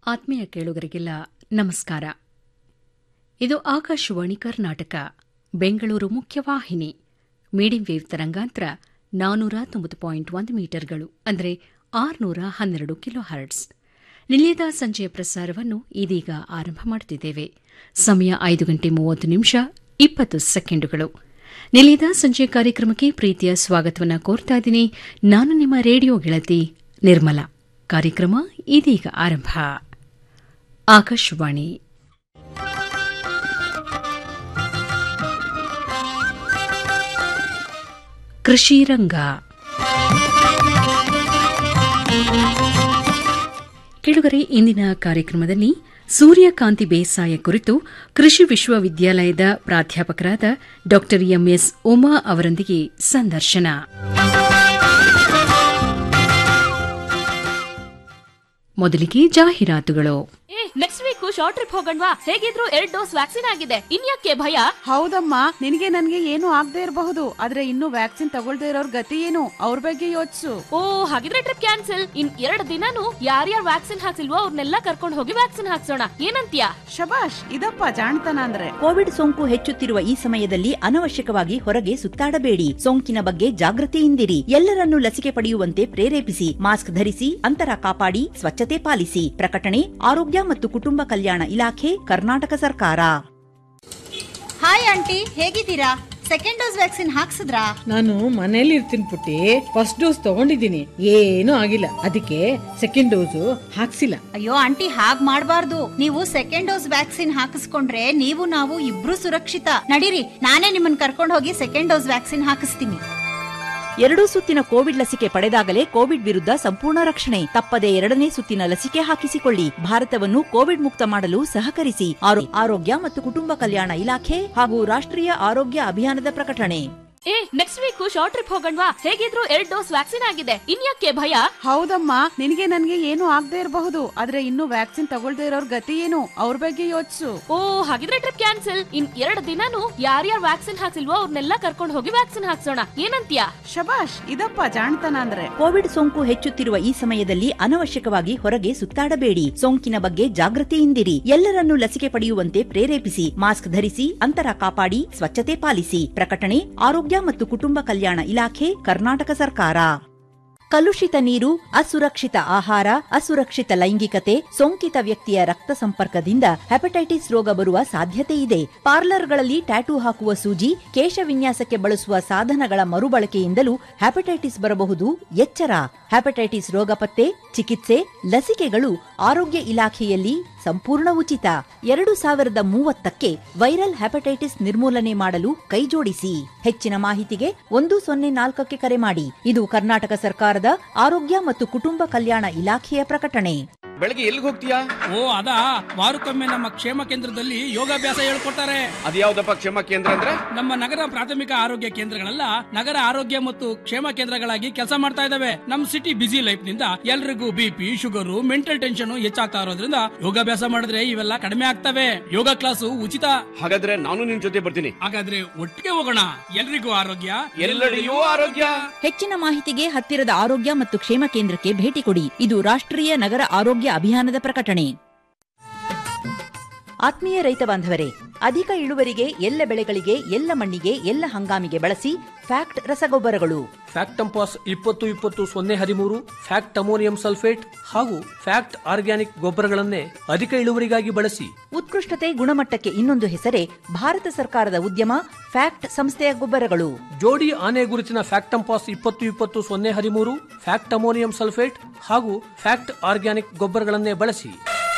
ಆತ್ಮೀಯ ಕೇಳುಗರಿಗೆಲ್ಲ ನಮಸ್ಕಾರ ಇದು ಆಕಾಶವಾಣಿ ಕರ್ನಾಟಕ ಬೆಂಗಳೂರು ಮುಖ್ಯವಾಹಿನಿ ಮೀಡಿಯಂ ವೇವ್ ತರಂಗಾಂತರ ನಾನೂರ ತೊಂಬತ್ತು ಪಾಯಿಂಟ್ ಒಂದು ಮೀಟರ್ಗಳು ಅಂದರೆ ಆರುನೂರ ಹನ್ನೆರಡು ಕಿಲೋ ಹರ್ಟ್ಸ್ ನಿಲಯದ ಸಂಜೆಯ ಪ್ರಸಾರವನ್ನು ಇದೀಗ ಆರಂಭ ಮಾಡುತ್ತಿದ್ದೇವೆ ಸಮಯ ಐದು ಗಂಟೆ ಮೂವತ್ತು ನಿಮಿಷ ಇಪ್ಪತ್ತು ಸೆಕೆಂಡುಗಳು ನಿಲಯದ ಸಂಜೆಯ ಕಾರ್ಯಕ್ರಮಕ್ಕೆ ಪ್ರೀತಿಯ ಸ್ವಾಗತವನ್ನು ಕೋರ್ತಾ ಇದ್ದೀನಿ ನಾನು ನಿಮ್ಮ ರೇಡಿಯೋ ಗೆಳತಿ ನಿರ್ಮಲಾ ಕಾರ್ಯಕ್ರಮ ಇದೀಗ ಆರಂಭ ಆಕಾಶವಾಣಿ ಕೃಷಿ ರಂಗ ಕೆಳಗರೆ ಇಂದಿನ ಕಾರ್ಯಕ್ರಮದಲ್ಲಿ ಸೂರ್ಯಕಾಂತಿ ಬೇಸಾಯ ಕುರಿತು ಕೃಷಿ ವಿಶ್ವವಿದ್ಯಾಲಯದ ಪ್ರಾಧ್ಯಾಪಕರಾದ ಡಾ ಎಂಎಸ್ ಉಮಾ ಅವರೊಂದಿಗೆ ಸಂದರ್ಶನ ಮೊದಲಿಗೆ ಜಾಹೀರಾತುಗಳು ಏ ನೆಕ್ಸ್ಟ್ ವೀಕ್ ಶಾರ್ಟ್ ಟ್ರಿಪ್ ಹೋಗಣ್ವಾ ಹೇಗಿದ್ರು ಎರಡ್ ಡೋಸ್ ವ್ಯಾಕ್ಸಿನ್ ಆಗಿದೆ ಇನ್ಯಾಕೆ ಭಯ ಹೌದಮ್ಮ ನಿನಗೆ ನನ್ಗೆ ಏನು ಆಗದೆ ಇರಬಹುದು ಆದ್ರೆ ಇನ್ನು ವ್ಯಾಕ್ಸಿನ್ ತಗೊಳ್ದೇ ಇರೋರ್ ಗತಿ ಏನು ಅವ್ರ ಬಗ್ಗೆ ಯೋಚಿಸು ಓ ಹಾಗಿದ್ರೆ ಟ್ರಿಪ್ ಕ್ಯಾನ್ಸಲ್ ಇನ್ ಎರಡ್ ದಿನಾನು ಯಾರ್ಯಾರು ವ್ಯಾಕ್ಸಿನ್ ಹಾಕ್ಸಿಲ್ವೋ ಅವ್ರನ್ನೆಲ್ಲ ಕರ್ಕೊಂಡು ಹೋಗಿ ವ್ಯಾಕ್ಸಿನ್ ಹಾಕ್ಸೋಣ ಏನಂತ್ಯಾ ಶಬಾಷ್ ಇದಪ್ಪ ಜಾಣ್ತನ ಅಂದ್ರೆ ಕೋವಿಡ್ ಸೋಂಕು ಹೆಚ್ಚುತ್ತಿರುವ ಈ ಸಮಯದಲ್ಲಿ ಅನವಶ್ಯಕವಾಗಿ ಹೊರಗೆ ಸುತ್ತಾಡಬೇಡಿ ಸೋಂಕಿನ ಬಗ್ಗೆ ಜಾಗೃತಿಯಿಂದಿರಿ ಎಲ್ಲರನ್ನೂ ಲಸಿಕೆ ಪಡೆಯುವಂತೆ ಪ್ರೇರೇಪಿಸಿ ಮಾಸ್ಕ್ ಧರಿಸಿ ಅಂತರ ಕಾಪಾಡಿ ಸ್ವಚ್ಛತೆ ಪಾಲಿಸಿ ಪ್ರಕಟಣೆ ಆರೋಗ್ಯ ಮತ್ತು ಕುಟುಂಬ ಕಲ್ಯಾಣ ಇಲಾಖೆ ಕರ್ನಾಟಕ ಸರ್ಕಾರ ಹಾಯ್ ಆಂಟಿ ಹೇಗಿದ್ದೀರಾ ಸೆಕೆಂಡ್ ಡೋಸ್ ವ್ಯಾಕ್ಸಿನ್ ಹಾಕ್ಸಿದ್ರಾ ನಾನು ಮನೇಲಿ ಇರ್ತೀನಿ ಪುಟ್ಟಿ ಫಸ್ಟ್ ಡೋಸ್ ತಗೊಂಡಿದ್ದೀನಿ ಏನೂ ಆಗಿಲ್ಲ ಅದಕ್ಕೆ ಸೆಕೆಂಡ್ ಡೋಸು ಹಾಕ್ಸಿಲ್ಲ ಅಯ್ಯೋ ಆಂಟಿ ಹಾಗ್ ಮಾಡ್ಬಾರ್ದು ನೀವು ಸೆಕೆಂಡ್ ಡೋಸ್ ವ್ಯಾಕ್ಸಿನ್ ಹಾಕಿಸ್ಕೊಂಡ್ರೆ ನೀವು ನಾವು ಇಬ್ರು ಸುರಕ್ಷಿತ ನಡೀರಿ ನಾನೇ ನಿಮ್ಮನ್ನ ಕರ್ಕೊಂಡು ಹೋಗಿ ಸೆಕೆಂಡ್ ಡೋಸ್ ವ್ಯಾಕ್ಸಿನ್ ಹಾಕಿಸ್ತೀನಿ ಎರಡೂ ಸುತ್ತಿನ ಕೋವಿಡ್ ಲಸಿಕೆ ಪಡೆದಾಗಲೇ ಕೋವಿಡ್ ವಿರುದ್ಧ ಸಂಪೂರ್ಣ ರಕ್ಷಣೆ ತಪ್ಪದೆ ಎರಡನೇ ಸುತ್ತಿನ ಲಸಿಕೆ ಹಾಕಿಸಿಕೊಳ್ಳಿ ಭಾರತವನ್ನು ಕೋವಿಡ್ ಮುಕ್ತ ಮಾಡಲು ಸಹಕರಿಸಿ ಆರೋ- ಆರೋಗ್ಯ ಮತ್ತು ಕುಟುಂಬ ಕಲ್ಯಾಣ ಇಲಾಖೆ ಹಾಗೂ ರಾಷ್ಟ್ರೀಯ ಆರೋಗ್ಯ ಅಭಿಯಾನದ ಪ್ರಕಟಣೆ ಏ ನೆಕ್ಸ್ಟ್ ವೀಕ್ ಶಾರ್ಟ್ ಟ್ರಿಪ್ ಹೋಗಣ್ವಾ ಹೇಗಿದ್ರು ಎರಡ್ ಡೋಸ್ ವ್ಯಾಕ್ಸಿನ್ ಆಗಿದೆ ಇನ್ಯಾಕೆ ಭಯ ಹೌದಮ್ಮ ನಿನಗೆ ನನ್ಗೆ ಏನು ಆಗದೆ ಇರಬಹುದು ಆದ್ರೆ ಇನ್ನು ವ್ಯಾಕ್ಸಿನ್ ತಗೊಳ್ದೇ ಇರೋರ್ ಗತಿ ಏನು ಅವ್ರ ಬಗ್ಗೆ ಯೋಚಿಸು ಓ ಹಾಗಿದ್ರೆ ಟ್ರಿಪ್ ಕ್ಯಾನ್ಸಲ್ ಇನ್ ಎರಡ್ ದಿನಾನು ಯಾರ್ಯಾರು ವ್ಯಾಕ್ಸಿನ್ ಹಾಕ್ಸಿಲ್ವೋ ಅವ್ರನ್ನೆಲ್ಲ ಕರ್ಕೊಂಡು ಹೋಗಿ ವ್ಯಾಕ್ಸಿನ್ ಹಾಕ್ಸೋಣ ಏನಂತ್ಯಾ ಶಬಾಷ್ ಇದಪ್ಪ ಜಾಣ್ತನ ಅಂದ್ರೆ ಕೋವಿಡ್ ಸೋಂಕು ಹೆಚ್ಚುತ್ತಿರುವ ಈ ಸಮಯದಲ್ಲಿ ಅನವಶ್ಯಕವಾಗಿ ಹೊರಗೆ ಸುತ್ತಾಡಬೇಡಿ ಸೋಂಕಿನ ಬಗ್ಗೆ ಜಾಗೃತಿಯಿಂದಿರಿ ಎಲ್ಲರನ್ನೂ ಲಸಿಕೆ ಪಡೆಯುವಂತೆ ಪ್ರೇರೇಪಿಸಿ ಮಾಸ್ಕ್ ಧರಿಸಿ ಅಂತರ ಕಾಪಾಡಿ ಸ್ವಚ್ಛತೆ ಪಾಲಿಸಿ ಪ್ರಕಟಣೆ ಆರೋಗ್ಯ ಮತ್ತು ಕುಟುಂಬ ಕಲ್ಯಾಣ ಇಲಾಖೆ ಕರ್ನಾಟಕ ಸರ್ಕಾರ ಕಲುಷಿತ ನೀರು ಅಸುರಕ್ಷಿತ ಆಹಾರ ಅಸುರಕ್ಷಿತ ಲೈಂಗಿಕತೆ ಸೋಂಕಿತ ವ್ಯಕ್ತಿಯ ರಕ್ತ ಸಂಪರ್ಕದಿಂದ ಹೆಪಟೈಟಿಸ್ ರೋಗ ಬರುವ ಸಾಧ್ಯತೆ ಇದೆ ಪಾರ್ಲರ್ಗಳಲ್ಲಿ ಟ್ಯಾಟೂ ಹಾಕುವ ಸೂಜಿ ಕೇಶ ವಿನ್ಯಾಸಕ್ಕೆ ಬಳಸುವ ಸಾಧನಗಳ ಮರುಬಳಕೆಯಿಂದಲೂ ಹೆಪಟೈಟಿಸ್ ಬರಬಹುದು ಎಚ್ಚರ ಹೆಪಟೈಟಿಸ್ ರೋಗ ಪತ್ತೆ ಚಿಕಿತ್ಸೆ ಲಸಿಕೆಗಳು ಆರೋಗ್ಯ ಇಲಾಖೆಯಲ್ಲಿ ಸಂಪೂರ್ಣ ಉಚಿತ ಎರಡು ಸಾವಿರದ ಮೂವತ್ತಕ್ಕೆ ವೈರಲ್ ಹೆಪಟೈಟಿಸ್ ನಿರ್ಮೂಲನೆ ಮಾಡಲು ಕೈಜೋಡಿಸಿ ಹೆಚ್ಚಿನ ಮಾಹಿತಿಗೆ ಒಂದು ಸೊನ್ನೆ ನಾಲ್ಕಕ್ಕೆ ಕರೆ ಮಾಡಿ ಇದು ಕರ್ನಾಟಕ ಸರ್ಕಾರದ ಆರೋಗ್ಯ ಮತ್ತು ಕುಟುಂಬ ಕಲ್ಯಾಣ ಇಲಾಖೆಯ ಪ್ರಕಟಣೆ ಬೆಳಗ್ಗೆ ಎಲ್ಲಿಗೆ ಹೋಗ್ತೀಯಾ ಓ ಅದಾ ವಾರಕ್ಕೊಮ್ಮೆ ನಮ್ಮ ಕ್ಷೇಮ ಕೇಂದ್ರದಲ್ಲಿ ಯೋಗಾಭ್ಯಾಸ ಹೇಳ್ಕೊಡ್ತಾರೆ ಅದ್ಯಾವ್ದಪ್ಪ ಕ್ಷೇಮ ಕೇಂದ್ರ ಅಂದ್ರೆ ನಮ್ಮ ನಗರ ಪ್ರಾಥಮಿಕ ಆರೋಗ್ಯ ಕೇಂದ್ರಗಳೆಲ್ಲ ನಗರ ಆರೋಗ್ಯ ಮತ್ತು ಕ್ಷೇಮ ಕೇಂದ್ರಗಳಾಗಿ ಕೆಲಸ ಮಾಡ್ತಾ ಇದಾವೆ ನಮ್ ಸಿಟಿ ಬಿಸಿ ಲೈಫ್ ನಿಂದ ಎಲ್ರಿಗೂ ಬಿಪಿ ಶುಗರ್ ಮೆಂಟಲ್ ಟೆನ್ಷನ್ ಹೆಚ್ಚಾಗ್ತಾ ಇರೋದ್ರಿಂದ ಯೋಗಾಭ್ಯಾಸ ಮಾಡಿದ್ರೆ ಇವೆಲ್ಲ ಕಡಿಮೆ ಆಗ್ತವೆ ಯೋಗ ಕ್ಲಾಸು ಉಚಿತ ಹಾಗಾದ್ರೆ ನಾನು ನಿನ್ ಜೊತೆ ಬರ್ತೀನಿ ಹಾಗಾದ್ರೆ ಒಟ್ಟಿಗೆ ಹೋಗೋಣ ಎಲ್ರಿಗೂ ಆರೋಗ್ಯ ಎಲ್ಲೆಡೆಯೂ ಆರೋಗ್ಯ ಹೆಚ್ಚಿನ ಮಾಹಿತಿಗೆ ಹತ್ತಿರದ ಆರೋಗ್ಯ ಮತ್ತು ಕ್ಷೇಮ ಕೇಂದ್ರಕ್ಕೆ ಭೇಟಿ ಕೊಡಿ ಇದು ರಾಷ್ಟ್ರೀಯ ನಗರ ಆರೋಗ್ಯ ಅಭಿಯಾನದ ಪ್ರಕಟಣೆ ಆತ್ಮೀಯ ರೈತ ಬಾಂಧವರೇ ಅಧಿಕ ಇಳುವರಿಗೆ ಎಲ್ಲ ಬೆಳೆಗಳಿಗೆ ಎಲ್ಲ ಮಣ್ಣಿಗೆ ಎಲ್ಲ ಹಂಗಾಮಿಗೆ ಬಳಸಿ ಫ್ಯಾಕ್ಟ್ ರಸಗೊಬ್ಬರಗಳು ಫ್ಯಾಕ್ಟ್ ಟಂಪಾಸ್ ಇಪ್ಪತ್ತು ಇಪ್ಪತ್ತು ಸೊನ್ನೆ ಹದಿಮೂರು ಫ್ಯಾಕ್ಟ್ ಅಮೋನಿಯಂ ಸಲ್ಫೇಟ್ ಹಾಗೂ ಫ್ಯಾಕ್ಟ್ ಆರ್ಗ್ಯಾನಿಕ್ ಗೊಬ್ಬರಗಳನ್ನೇ ಅಧಿಕ ಇಳುವರಿಗಾಗಿ ಬಳಸಿ ಉತ್ಕೃಷ್ಟತೆ ಗುಣಮಟ್ಟಕ್ಕೆ ಇನ್ನೊಂದು ಹೆಸರೇ ಭಾರತ ಸರ್ಕಾರದ ಉದ್ಯಮ ಫ್ಯಾಕ್ಟ್ ಸಂಸ್ಥೆಯ ಗೊಬ್ಬರಗಳು ಜೋಡಿ ಆನೆ ಗುರುತಿನ ಫ್ಯಾಕ್ಟ್ ಟಂಪಾಸ್ ಇಪ್ಪತ್ತು ಇಪ್ಪತ್ತು ಸೊನ್ನೆ ಹದಿಮೂರು ಫ್ಯಾಕ್ಟ್ ಅಮೋನಿಯಂ ಸಲ್ಫೇಟ್ ಹಾಗೂ ಫ್ಯಾಕ್ಟ್ ಆರ್ಗ್ಯಾನಿಕ್ ಗೊಬ್ಬರಗಳನ್ನೇ ಬಳಸಿ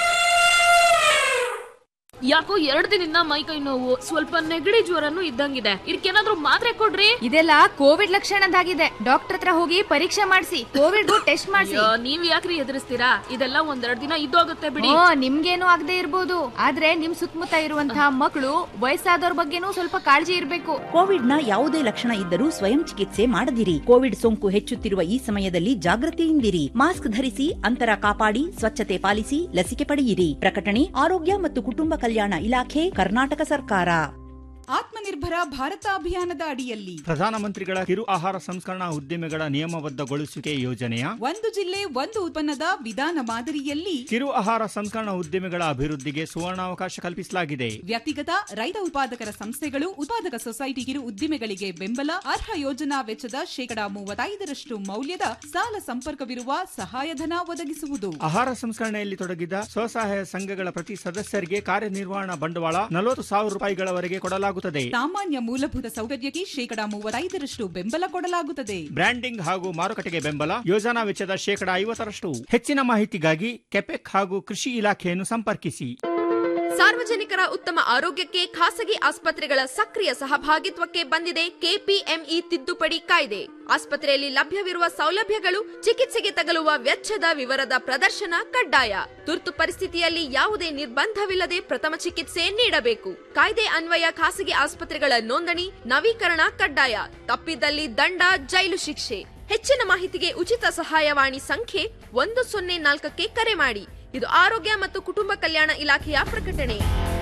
ಯಾಕೋ ಎರಡ್ ದಿನದಿಂದ ಮೈ ಕೈ ನೋವು ಸ್ವಲ್ಪ ನೆಗಡಿ ಜ್ವರನು ಇದ್ದಂಗಿದೆ ಇದಕ್ಕೇನಾದ್ರೂ ಮಾತ್ರೆ ಕೊಡ್ರಿ ಇದೆಲ್ಲ ಕೋವಿಡ್ ಲಕ್ಷಣದಾಗಿದೆ ಡಾಕ್ಟರ್ ಹತ್ರ ಹೋಗಿ ಪರೀಕ್ಷೆ ಮಾಡಿಸಿ ಕೋವಿಡ್ ಟೆಸ್ಟ್ ಮಾಡಿಸಿ ಅಯ್ಯೋ, ನೀವ್ ಯಾಕ್ರಿ ಎದುರಿಸ್ತೀರಾ ಇದೆಲ್ಲ ಒಂದೆರಡ್ ದಿನ ಇದ್ದೋಗುತ್ತೆ ಬಿಡಿ ಓ ನಿಮ್ಗೇನು ಆಗದೆ ಇರ್ಬೋದು ಆದ್ರೆ ನಿಮ್ ಸುತ್ತಮುತ್ತ ಇರುವಂತಹ ಮಕ್ಕಳು ವಯಸ್ಸಾದವ್ರ ಬಗ್ಗೆನೂ ಸ್ವಲ್ಪ ಕಾಳಜಿ ಇರ್ಬೇಕು ಕೋವಿಡ್ನ ಯಾವುದೇ ಲಕ್ಷಣ ಇದ್ದರೂ ಸ್ವಯಂ ಚಿಕಿತ್ಸೆ ಮಾಡದಿರಿ ಕೋವಿಡ್ ಸೋಂಕು ಹೆಚ್ಚುತ್ತಿರುವ ಈ ಸಮಯದಲ್ಲಿ ಜಾಗೃತಿಯಿಂದಿರಿ ಮಾಸ್ಕ್ ಧರಿಸಿ ಅಂತರ ಕಾಪಾಡಿ ಸ್ವಚ್ಛತೆ ಪಾಲಿಸಿ ಲಸಿಕೆ ಪಡೆಯಿರಿ ಪ್ರಕಟಣೆ ಆರೋಗ್ಯ ಮತ್ತು ಕುಟುಂಬ ಕಲ್ಯಾಣ ಇಲಾಖೆ ಕರ್ನಾಟಕ ಸರ್ಕಾರ ಆತ್ಮನಿರ್ಭರ ಆತ್ಮನಿರ್ಭರ ಭಾರತ ಅಭಿಯಾನದ ಅಡಿಯಲ್ಲಿ ಪ್ರಧಾನಮಂತ್ರಿಗಳ ಕಿರು ಆಹಾರ ಸಂಸ್ಕರಣಾ ಉದ್ದಿಮೆಗಳ ನಿಯಮಬದ್ಧಗೊಳಿಸುವಿಕೆ ಯೋಜನೆಯ ಒಂದು ಜಿಲ್ಲೆ ಒಂದು ಉತ್ಪನ್ನದ ವಿಧಾನ ಮಾದರಿಯಲ್ಲಿ ಕಿರು ಆಹಾರ ಸಂಸ್ಕರಣಾ ಉದ್ದಿಮೆಗಳ ಅಭಿವೃದ್ಧಿಗೆ ಸುವರ್ಣಾವಕಾಶ ಕಲ್ಪಿಸಲಾಗಿದೆ ವ್ಯಕ್ತಿಗತ ರೈತ ಉತ್ಪಾದಕರ ಸಂಸ್ಥೆಗಳು ಉತ್ಪಾದಕ ಸೊಸೈಟಿ ಕಿರು ಉದ್ದಿಮೆಗಳಿಗೆ ಬೆಂಬಲ ಅರ್ಹ ಯೋಜನಾ ವೆಚ್ಚದ ಶೇಕಡಾ ಮೂವತ್ತೈದರಷ್ಟು ಮೌಲ್ಯದ ಸಾಲ ಸಂಪರ್ಕವಿರುವ ಸಹಾಯಧನ ಒದಗಿಸುವುದು ಆಹಾರ ಸಂಸ್ಕರಣೆಯಲ್ಲಿ ತೊಡಗಿದ ಸ್ವಸಹಾಯ ಸಂಘಗಳ ಪ್ರತಿ ಸದಸ್ಯರಿಗೆ ಕಾರ್ಯನಿರ್ವಹಣಾ ಬಂಡವಾಳ ನಲವತ್ತು ಸಾವಿರ ರೂಪಾಯಿಗಳವರೆಗೆ ಕೊಡಲಾಗುತ್ತದೆ ಸಾಮಾನ್ಯ ಮೂಲಭೂತ ಸೌಕರ್ಯಕ್ಕೆ ಶೇಕಡಾ ಮೂವತ್ತೈದರಷ್ಟು ಬೆಂಬಲ ಕೊಡಲಾಗುತ್ತದೆ ಬ್ರ್ಯಾಂಡಿಂಗ್ ಹಾಗೂ ಮಾರುಕಟ್ಟೆಗೆ ಬೆಂಬಲ ಯೋಜನಾ ವೆಚ್ಚದ ಶೇಕಡಾ ಐವತ್ತರಷ್ಟು ಹೆಚ್ಚಿನ ಮಾಹಿತಿಗಾಗಿ ಕೆಪೆಕ್ ಹಾಗೂ ಕೃಷಿ ಇಲಾಖೆಯನ್ನು ಸಂಪರ್ಕಿಸಿ ಸಾರ್ವಜನಿಕರ ಉತ್ತಮ ಆರೋಗ್ಯಕ್ಕೆ ಖಾಸಗಿ ಆಸ್ಪತ್ರೆಗಳ ಸಕ್ರಿಯ ಸಹಭಾಗಿತ್ವಕ್ಕೆ ಬಂದಿದೆ ಕೆಪಿಎಂಇ ತಿದ್ದುಪಡಿ ಕಾಯ್ದೆ ಆಸ್ಪತ್ರೆಯಲ್ಲಿ ಲಭ್ಯವಿರುವ ಸೌಲಭ್ಯಗಳು ಚಿಕಿತ್ಸೆಗೆ ತಗಲುವ ವೆಚ್ಚದ ವಿವರದ ಪ್ರದರ್ಶನ ಕಡ್ಡಾಯ ತುರ್ತು ಪರಿಸ್ಥಿತಿಯಲ್ಲಿ ಯಾವುದೇ ನಿರ್ಬಂಧವಿಲ್ಲದೆ ಪ್ರಥಮ ಚಿಕಿತ್ಸೆ ನೀಡಬೇಕು ಕಾಯ್ದೆ ಅನ್ವಯ ಖಾಸಗಿ ಆಸ್ಪತ್ರೆಗಳ ನೋಂದಣಿ ನವೀಕರಣ ಕಡ್ಡಾಯ ತಪ್ಪಿದಲ್ಲಿ ದಂಡ ಜೈಲು ಶಿಕ್ಷೆ ಹೆಚ್ಚಿನ ಮಾಹಿತಿಗೆ ಉಚಿತ ಸಹಾಯವಾಣಿ ಸಂಖ್ಯೆ ಒಂದು ಸೊನ್ನೆ ನಾಲ್ಕಕ್ಕೆ ಕರೆ ಮಾಡಿ ಇದು ಆರೋಗ್ಯ ಮತ್ತು ಕುಟುಂಬ ಕಲ್ಯಾಣ ಇಲಾಖೆಯ ಪ್ರಕಟಣೆ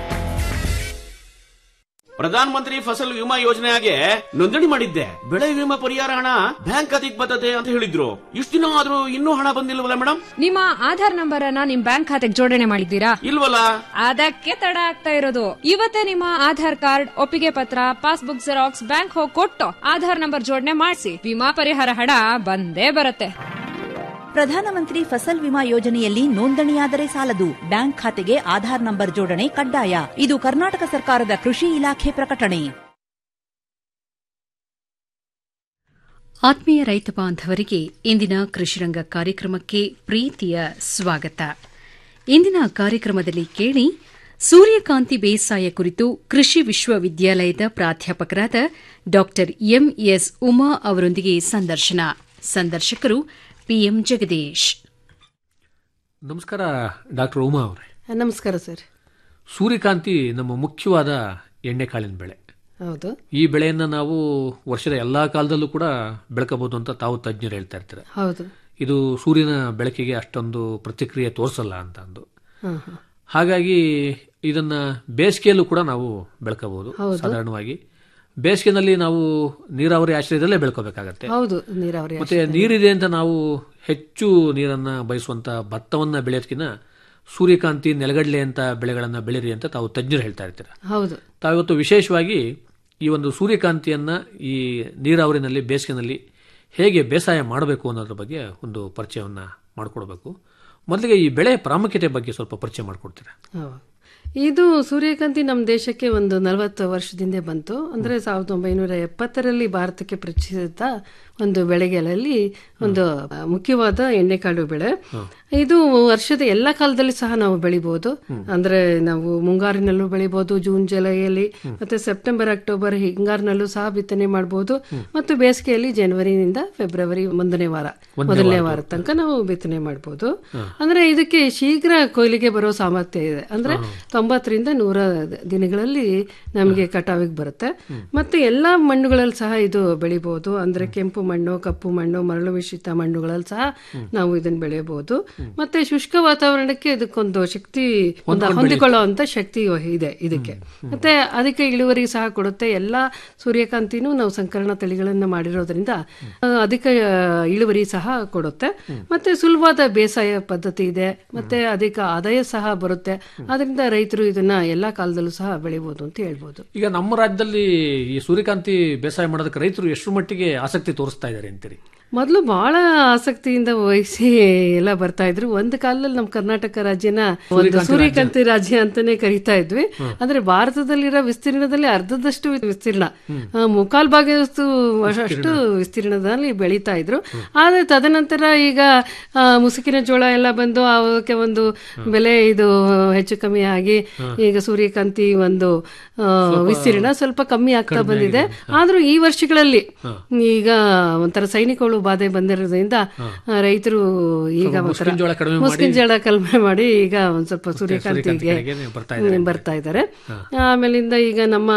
ಪ್ರಧಾನ ಮಂತ್ರಿ ಫಸಲ್ ವಿಮಾ ಯೋಜನೆಗೆ ನೋಂದಣಿ ಮಾಡಿದ್ದೆ ಬೆಳೆ ವಿಮಾ ಪರಿಹಾರ ಹಣ ಬ್ಯಾಂಕ್ ಖಾತೆಗೆ ಬರ್ತದೆ ಅಂತ ಹೇಳಿದ್ರು ಇಷ್ಟು ದಿನ ಆದ್ರೂ ಇನ್ನೂ ಹಣ ಬಂದಿಲ್ವಲ್ಲ ಮೇಡಮ್ ನಿಮ್ಮ ಆಧಾರ್ ನಂಬರ್ ಅನ್ನ ನಿಮ್ ಬ್ಯಾಂಕ್ ಖಾತೆಗೆ ಜೋಡಣೆ ಮಾಡಿದ್ದೀರಾ ಇಲ್ವಲ್ಲ ಅದಕ್ಕೆ ತಡ ಆಗ್ತಾ ಇರೋದು ಇವತ್ತೇ ನಿಮ್ಮ ಆಧಾರ್ ಕಾರ್ಡ್ ಒಪ್ಪಿಗೆ ಪತ್ರ ಪಾಸ್ಬುಕ್ ಜೆರಾಕ್ಸ್ ಬ್ಯಾಂಕ್ ಹೋಗಿ ಕೊಟ್ಟು ಆಧಾರ್ ನಂಬರ್ ಜೋಡಣೆ ಮಾಡಿಸಿ ವಿಮಾ ಪರಿಹಾರ ಹಣ ಬಂದೇ ಬರುತ್ತೆ ಪ್ರಧಾನಮಂತ್ರಿ ಫಸಲ್ ವಿಮಾ ಯೋಜನೆಯಲ್ಲಿ ನೋಂದಣಿಯಾದರೆ ಸಾಲದು ಬ್ಯಾಂಕ್ ಖಾತೆಗೆ ಆಧಾರ್ ನಂಬರ್ ಜೋಡಣೆ ಕಡ್ಡಾಯ ಇದು ಕರ್ನಾಟಕ ಸರ್ಕಾರದ ಕೃಷಿ ಇಲಾಖೆ ಪ್ರಕಟಣೆ ಆತ್ಮೀಯ ರೈತ ಬಾಂಧವರಿಗೆ ಇಂದಿನ ಕೃಷಿರಂಗ ಕಾರ್ಯಕ್ರಮಕ್ಕೆ ಪ್ರೀತಿಯ ಸ್ವಾಗತ ಇಂದಿನ ಕಾರ್ಯಕ್ರಮದಲ್ಲಿ ಕೇಳಿ ಸೂರ್ಯಕಾಂತಿ ಬೇಸಾಯ ಕುರಿತು ಕೃಷಿ ವಿಶ್ವವಿದ್ಯಾಲಯದ ಪ್ರಾಧ್ಯಾಪಕರಾದ ಡಾ ಎಂಎಸ್ ಉಮಾ ಅವರೊಂದಿಗೆ ಸಂದರ್ಶನ ಸಂದರ್ಶಕರು ಪಿಎಂ ಜಗದೀಶ್ ನಮಸ್ಕಾರ ಡಾಕ್ಟರ್ ಉಮಾ ಅವರೇ ನಮಸ್ಕಾರ ಸರ್ ಸೂರ್ಯಕಾಂತಿ ನಮ್ಮ ಮುಖ್ಯವಾದ ಎಣ್ಣೆಕಾಳಿನ ಬೆಳೆ ಹೌದು ಈ ಬೆಳೆಯನ್ನು ನಾವು ವರ್ಷದ ಎಲ್ಲಾ ಕಾಲದಲ್ಲೂ ಕೂಡ ಬೆಳಕಬಹುದು ಅಂತ ತಾವು ತಜ್ಞರು ಹೇಳ್ತಾ ಇರ್ತಾರೆ ಹೌದು ಇದು ಸೂರ್ಯನ ಬೆಳಕಿಗೆ ಅಷ್ಟೊಂದು ಪ್ರತಿಕ್ರಿಯೆ ತೋರಿಸಲ್ಲ ಅಂತ ಅಂದು ಹಾ, ಹಾ. ಹಾಗಾಗಿ ಇದನ್ನ ಬೇಸಿಗೆಯಲ್ಲೂ ಕೂಡ ನಾವು ಬೆಳ್ಕೋಬಹುದು ಹೌದು. ಸಾಧಾರಣವಾಗಿ ಬೇಸಿಗೆನಲ್ಲಿ ನಾವು ನೀರಾವರಿ ಆಶ್ರಯದಲ್ಲೇ ಬೆಳ್ಕೋಬೇಕಾಗತ್ತೆ ಹೌದು ನೀರಾವರಿ ಮತ್ತೆ ನೀರಿದೆ ಅಂತ ನಾವು ಹೆಚ್ಚು ನೀರನ್ನ ಬಯಸುವಂತ ಭತ್ತವನ್ನ ಬೆಳೆಯೋದಕ್ಕಿಂತ ಸೂರ್ಯಕಾಂತಿ ನೆಲಗಡಲೆ ಅಂತ ಬೆಳೆಗಳನ್ನ ಬೆಳೀರಿ ಅಂತ ತಾವು ತಜ್ಞರು ಹೇಳ್ತಾ ಇರ್ತೀರ ಹೌದು ತಾವಿವತ್ತು ವಿಶೇಷವಾಗಿ ಈ ಒಂದು ಸೂರ್ಯಕಾಂತಿಯನ್ನ ಈ ನೀರಾವರಿನಲ್ಲಿ ಬೇಸಿಗೆನಲ್ಲಿ ಹೇಗೆ ಬೇಸಾಯ ಮಾಡಬೇಕು ಅನ್ನೋದ್ರ ಬಗ್ಗೆ ಒಂದು ಪರಿಚಯವನ್ನ ಮಾಡಿಕೊಡ್ಬೇಕು ಮೊದಲಿಗೆ ಈ ಬೆಳೆ ಪ್ರಾಮುಖ್ಯತೆ ಬಗ್ಗೆ ಸ್ವಲ್ಪ ಪರಿಚಯ ಮಾಡಿಕೊಡ್ತೀರಾ ಹೌದು. ಇದು ಸೂರ್ಯಕಾಂತಿ ನಮ್ಮ ದೇಶಕ್ಕೆ ಒಂದು ನಲವತ್ತು ವರ್ಷದಿಂದ ಬಂತು ಅಂದ್ರೆ ಸಾವಿರದ ಒಂಬೈನೂರ ಎಪ್ಪತ್ತರಲ್ಲಿ ಭಾರತಕ್ಕೆ ಪರಿಚಯಿಸಿದ ಒಂದು ಬೆಳೆಗಳಲ್ಲಿ ಒಂದು ಆ, ಮುಖ್ಯವಾದ ಎಣ್ಣೆಕಾಳು ಬೆಳೆ ಇದು ವರ್ಷದ ಎಲ್ಲ ಕಾಲದಲ್ಲಿ ಸಹ ನಾವು ಬೆಳಿಬಹುದು ಅಂದ್ರೆ ನಾವು ಮುಂಗಾರಿನಲ್ಲೂ ಬೆಳಿಬಹುದು ಜೂನ್ ಜುಲೈಯಲ್ಲಿ ಮತ್ತೆ ಸೆಪ್ಟೆಂಬರ್ ಅಕ್ಟೋಬರ್ ಹಿಂಗಾರಿನಲ್ಲೂ ಸಹ ಬಿತ್ತನೆ ಮಾಡಬಹುದು ಮತ್ತು ಬೇಸಿಗೆಯಲ್ಲಿ ಜನವರಿನಿಂದ ಫೆಬ್ರವರಿ ಒಂದನೇ ವಾರ ಒಂದನೇ ಮೊದಲನೇ ವಾರ ವಾರ ತನಕ ನಾವು ಬಿತ್ತನೆ ಮಾಡಬಹುದು ಅಂದ್ರೆ ಇದಕ್ಕೆ ಶೀಘ್ರ ಕೊಯ್ಲಿಗೆ ಬರೋ ಸಾಮರ್ಥ್ಯ ಇದೆ ಅಂದ್ರೆ ತೊಂಬತ್ತರಿಂದ ನೂರ ದಿನಗಳಲ್ಲಿ ನಮಗೆ ಕಟಾವಿಗೆ ಬರುತ್ತೆ ಮತ್ತೆ ಎಲ್ಲಾ ಮಣ್ಣುಗಳಲ್ಲಿ ಸಹ ಇದು ಬೆಳಿಬಹುದು ಅಂದ್ರೆ ಕೆಂಪು ಮಣ್ಣು ಕಪ್ಪು ಮಣ್ಣು ಮರಳು ಮಿಶ್ರಿತ ಮಣ್ಣುಗಳಲ್ಲಿ ಸಹ ನಾವು ಇದನ್ನ ಬೆಳೆಯಬಹುದು ಮತ್ತೆ ಶುಷ್ಕ ವಾತಾವರಣಕ್ಕೆ ಇದಕ್ಕೊಂದು ಶಕ್ತಿ ಒಂದು ಹೊಂದ್ಕೊಂಡ್ ಹೊಂದಿಕೊಳ್ಳುವಂತ ಶಕ್ತಿ ಇದೆ ಇದಕ್ಕೆ ಮತ್ತೆ ಅದಕ್ಕೆ ಇಳುವರಿ ಸಹ ಕೊಡುತ್ತೆ ಎಲ್ಲಾ ಸೂರ್ಯಕಾಂತಿನೂ ನಾವು ಸಂಕರಣ ತಳಿಗಳನ್ನ ಮಾಡಿರೋದ್ರಿಂದ ಆ, ಅಧಿಕ ಆ, ಇಳುವರಿ ಸಹ ಕೊಡುತ್ತೆ ಮತ್ತೆ ಸುಲಭವಾದ ಬೇಸಾಯ ಪದ್ಧತಿ ಇದೆ ಮತ್ತೆ ಅಧಿಕ ಆದಾಯ ಸಹ ಬರುತ್ತೆ ಅದರಿಂದ ರೈತರು ಇದನ್ನ ಎಲ್ಲಾ ಕಾಲದಲ್ಲೂ ಸಹ ಬೆಳಿಬಹುದು ಅಂತ ಹೇಳ್ಬೋದು ಈಗ ನಮ್ಮ ರಾಜ್ಯದಲ್ಲಿ ಈ ಸೂರ್ಯಕಾಂತಿ ಬೇಸಾಯ ಮಾಡೋದಕ್ಕೆ ರೈತರು ಎಷ್ಟು ಮಟ್ಟಿಗೆ ಆಸಕ್ತಿ ತೋರಿಸ್ತಾ ಇದ್ದಾರೆ ಅಂತೀರಿ ಮೊದಲು ಬಹಳ ಆಸಕ್ತಿಯಿಂದ ವಹಿಸಿ ಎಲ್ಲ ಬರ್ತಾ ಇದ್ರು ಒಂದು ಕಾಲದಲ್ಲಿ ನಮ್ಮ ಕರ್ನಾಟಕ ರಾಜ್ಯನ ಒಂದು ಸೂರ್ಯಕಾಂತಿ ಸೂರ್ಯಕಾಂತಿ ರಾಜ್ಯ ಅಂತಾನೆ ಕರಿತಾ ಇದ್ವಿ ಅಂದ್ರೆ ಭಾರತದಲ್ಲಿರೋ ವಿಸ್ತೀರ್ಣದಲ್ಲಿ ಅರ್ಧದಷ್ಟು ವಿಸ್ತೀರ್ಣ ಆ, ಮುಕ್ಕಾಲ್ ಭಾಗದಷ್ಟು ಅಷ್ಟು ವಿಸ್ತೀರ್ಣದಲ್ಲಿ ಬೆಳೀತಾ ಇದ್ರು ಆದ್ರೆ ತದನಂತರ ಈಗ ಆ, ಮುಸುಕಿನ ಜೋಳ ಎಲ್ಲ ಬಂದು ಅವಕ್ಕೆ ಒಂದು ಬೆಲೆ ಇದು ಹೆಚ್ಚು ಕಮ್ಮಿ ಆಗಿ ಈಗ ಸೂರ್ಯಕಾಂತಿ ಒಂದು ಆ, ವಿಸ್ತೀರ್ಣ ಸ್ವಲ್ಪ ಕಮ್ಮಿ ಆಗ್ತಾ ಬಂದಿದೆ ಆದ್ರೂ ಈ ವರ್ಷಗಳಲ್ಲಿ ಈಗ ಒಂಥರ ಸೈನಿಕಗಳು ಬಾಧೆ ಬಂದಿರೋದ್ರಿಂದ ಆ, ರೈತರು ಈಗ ಸ್ವಲ್ಪ ಒಂಥರ ಮುಸ್ಕಿನ್ ಜೋಳ ಕಡಿಮೆ ಮಾಡಿ- ಮುಸ್ಕಿನ್ ಜೋಳ ಕಡಿಮೆ ಮಾಡಿ ಈಗ ಒಂದ್ ಸ್ವಲ್ಪ ಸೂರ್ಯಕಾಂತಿ ಸೂರ್ಯಕಾಂತಿಗೆ ಕಡೆಗೆ ನೀವು ಬರ್ತಾ ಇದ್ದಾರೆ ಹ್ಮ್, ಬರ್ತಾ ಇದ್ದಾರೆ ಆಮೇಲಿಂದ ಈಗ ನಮ್ಮ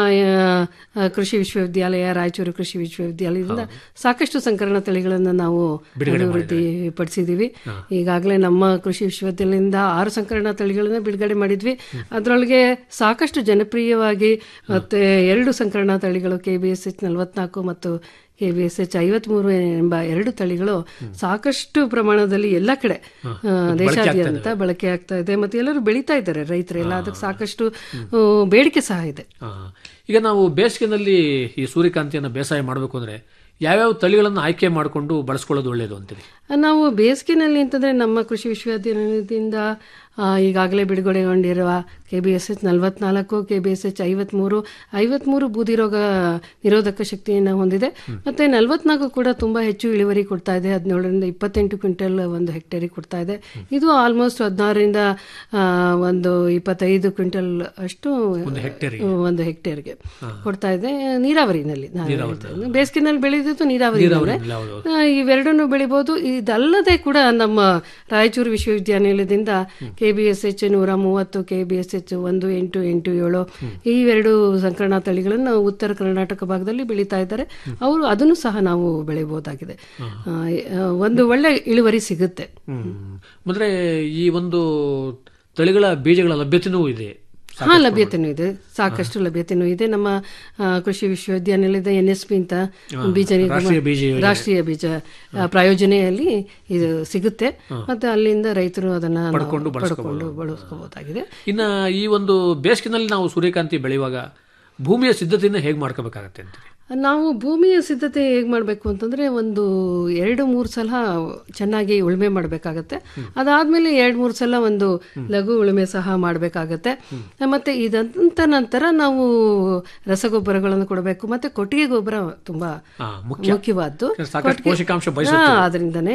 ಆ, ಕೃಷಿ ವಿಶ್ವವಿದ್ಯಾಲಯ ರಾಯಚೂರು ಕೃಷಿ ವಿಶ್ವವಿದ್ಯಾಲಯದಿಂದ ಸಾಕಷ್ಟು ಸಂಕರಣ ತಳಿಗಳನ್ನು ನಾವು ಬಿಡುಗಡೆ ಅಭಿವೃದ್ಧಿ ಪಡಿಸಿದೀವಿ ಈಗಾಗಲೇ ನಮ್ಮ ಕೃಷಿ ವಿಶ್ವವಿದ್ಯಾಲಯದಿಂದ ಆರು ಸಂಕರಣ ತಳಿಗಳನ್ನ ಬಿಡುಗಡೆ ಮಾಡಿದ್ವಿ ಅದರೊಳಗೆ ಸಾಕಷ್ಟು ಜನಪ್ರಿಯವಾಗಿ ಮತ್ತೆ ಎರಡು ಸಂಕರಣ ತಳಿಗಳು ಕೆ ಬಿ ಎಸ್ ಎಚ್ ನಲವತ್ನಾಲ್ಕು ಮತ್ತು ಕೆ ಬಿ ಎಸ್ ಎಚ್ ಐವತ್ಮೂರು ಎಂಬ ಎರಡು ತಳಿಗಳು ಸಾಕಷ್ಟು ಪ್ರಮಾಣದಲ್ಲಿ ಎಲ್ಲ ಕಡೆ ಆ, ದೇಶಾದ್ಯಂತ ಬಳಕೆ ಆಗ್ತಾ ಇದೆ ಮತ್ತೆ ಎಲ್ಲರೂ ಬೆಳೀತಾ ಇದ್ದಾರೆ ರೈತರೆಲ್ಲ ಅದಕ್ಕೆ ಸಾಕಷ್ಟು ಆ, ಬೇಡಿಕೆ ಸಹ ಇದೆ ಆ, ಈಗ ನಾವು ಬೇಸಿಗೆನಲ್ಲಿ ಈ ಸೂರ್ಯಕಾಂತಿಯನ್ನು ಬೇಸಾಯ ಮಾಡಬೇಕು ಅಂದ್ರೆ ಯಾವ್ಯಾವ ತಳಿಗಳನ್ನು ಆಯ್ಕೆ ಮಾಡಿಕೊಂಡು ಬಳಸ್ಕೊಳ್ಳೋದು ಒಳ್ಳೆಯದು ಅಂತೀರಿ ನಾವು ಬೇಸಿಗೆನಲ್ಲಿ ಅಂತಂದ್ರೆ ನಮ್ಮ ಕೃಷಿ ವಿಶ್ವವಿದ್ಯಾಲಯದಿಂದ ಆ, ಈಗಾಗಲೇ ಬಿಡುಗಡೆಗೊಂಡಿರುವ ಕೆ ಬಿ ಎಸ್ ಎಚ್ ನಲವತ್ನಾಲ್ಕು ಕೆ ಬಿ ಎಸ್ ಎಚ್ ಐವತ್ಮೂರು ಐವತ್ಮೂರು ಬೂದಿ ರೋಗ ನಿರೋಧಕ ಶಕ್ತಿಯನ್ನು ಹೊಂದಿದೆ ಮತ್ತೆ ನಲವತ್ನಾಲ್ಕು ಕೂಡ ತುಂಬಾ ಹೆಚ್ಚು ಇಳುವರಿ ಕೊಡ್ತಾ ಇದೆ ಹದಿನೇಳರಿಂದ ಇಪ್ಪತ್ತೆಂಟು ಕ್ವಿಂಟಲ್ ಒಂದು ಹೆಕ್ಟೇರಿಗೆ ಕೊಡ್ತಾ ಇದೆ ಇದು ಆಲ್ಮೋಸ್ಟ್ ಹದಿನಾರರಿಂದ ಆ, ಒಂದು ಇಪ್ಪತ್ತೈದು ಕ್ವಿಂಟಲ್ ಅಷ್ಟು ಒಂದು ಹೆಕ್ಟೇರಿಗೆ. ಒಂದು ಹೆಕ್ಟೇರ್ಗೆ ಕೊಡ್ತಾ ಇದೆ ನೀರಾವರಿನಲ್ಲಿ ನಾನು ಹೇಳ್ತೇನೆ. ಬೇಸಿಗೆನಲ್ಲಿ ಬೆಳೆದಿದ್ದು ನೀರಾವರಿ ನೀರಾವರಿನಲ್ಲಿ, ಹೌದು, ಆ, ಇವೆರಡನ್ನು ಬೆಳಿಬಹುದು ಇದಲ್ಲದೆ ಕೂಡ ನಮ್ಮ ರಾಯಚೂರು ವಿಶ್ವವಿದ್ಯಾನಿಲಯದಿಂದ ಕೆ ಬಿ ಎಸ್ ಎಚ್ ನೂರ ಮೂವತ್ತು ಕೆ ಬಿ ಎಸ್ ಎಚ್ ಒಂದು ಎಂಟು ಎಂಟು ಏಳು ಈ ಎರಡು ಸಂಕರಣ ತಳಿಗಳನ್ನು ಉತ್ತರ ಕರ್ನಾಟಕ ಭಾಗದಲ್ಲಿ ಬೆಳೀತಾ ಇದ್ದಾರೆ ಅವರು ಅದನ್ನು ಸಹ ನಾವು ಬೆಳೆಯಬಹುದಾಗಿದೆ ಆ, ಆ, ಒಂದು ಒಳ್ಳೆ ಇಳುವರಿ ಸಿಗುತ್ತೆ ಹ್ಮ್ ಅಂದ್ರೆ ಈ ಒಂದು ತಳಿಗಳ ಬೀಜಗಳ ಲಭ್ಯತೆನೂ ಇದೆ ಹಾ ಲಭ್ಯತೆನೂ ಇದೆ ಸಾಕಷ್ಟು ಲಭ್ಯತೆನೂ ಇದೆ ನಮ್ಮ ಆ, ಕೃಷಿ ವಿಶ್ವವಿದ್ಯಾನಿಲಯದ ಎನ್ ಎಸ್ ಪಿ ಅಂತ ಬೀಜ ನಿಗಮ- ರಾಷ್ಟ್ರೀಯ ಬೀಜ ಯೋಜನೆ. ರಾಷ್ಟ್ರೀಯ ಬೀಜ ಆ, ಪ್ರಾಯೋಜನೆಯಲ್ಲಿ ಇದು ಸಿಗುತ್ತೆ ಮತ್ತೆ ಅಲ್ಲಿಂದ ರೈತರು ಅದನ್ನ ನಾವು ಪಡ್ಕೊಂಡು ಪಡ್ಕೊಂಡು ಬಳಸ್ಕೋಬಹುದಾಗಿದೆ ಇನ್ನ ಈ ಒಂದು ಬೇಸಿಗೆನಲ್ಲಿ ನಾವು ಸೂರ್ಯಕಾಂತಿ ಬೆಳೆಯುವಾಗ ಭೂಮಿಯ ಸಿದ್ಧತೆಯನ್ನು ಹೇಗೆ ಮಾಡ್ಕೋಬೇಕಾಗತ್ತೆ ಅಂತೀರಿ ನಾವು ಭೂಮಿಯ ಸಿದ್ಧತೆ ಹೇಗೆ ಮಾಡಬೇಕು ಅಂತಂದ್ರೆ ಒಂದು ಎರಡು ಮೂರು ಸಲ ಚೆನ್ನಾಗಿ ಉಳುಮೆ ಮಾಡಬೇಕಾಗತ್ತೆ ಅದಾದ್ಮೇಲೆ ಎರಡು ಮೂರು ಸಲ ಒಂದು ಲಘು ಉಳುಮೆ ಸಹ ಮಾಡಬೇಕಾಗತ್ತೆ ಮತ್ತೆ ಇದಂತ ನಂತರ ನಾವು ರಸಗೊಬ್ಬರಗಳನ್ನು ಕೊಡಬೇಕು ಮತ್ತೆ ಕೊಟ್ಟಿಗೆ ಗೊಬ್ಬರ ತುಂಬಾ ಹಾ, ಮುಖ್ಯ. ಮುಖ್ಯವಾದ್ದು ಸಾಕಷ್ಟು ಕೊಟ್ಟಿಗೆ- ಪೋಷಕಾಂಶ ಹಾ, ಬಯಸುತ್ತೆ. ಅದರಿಂದನೇ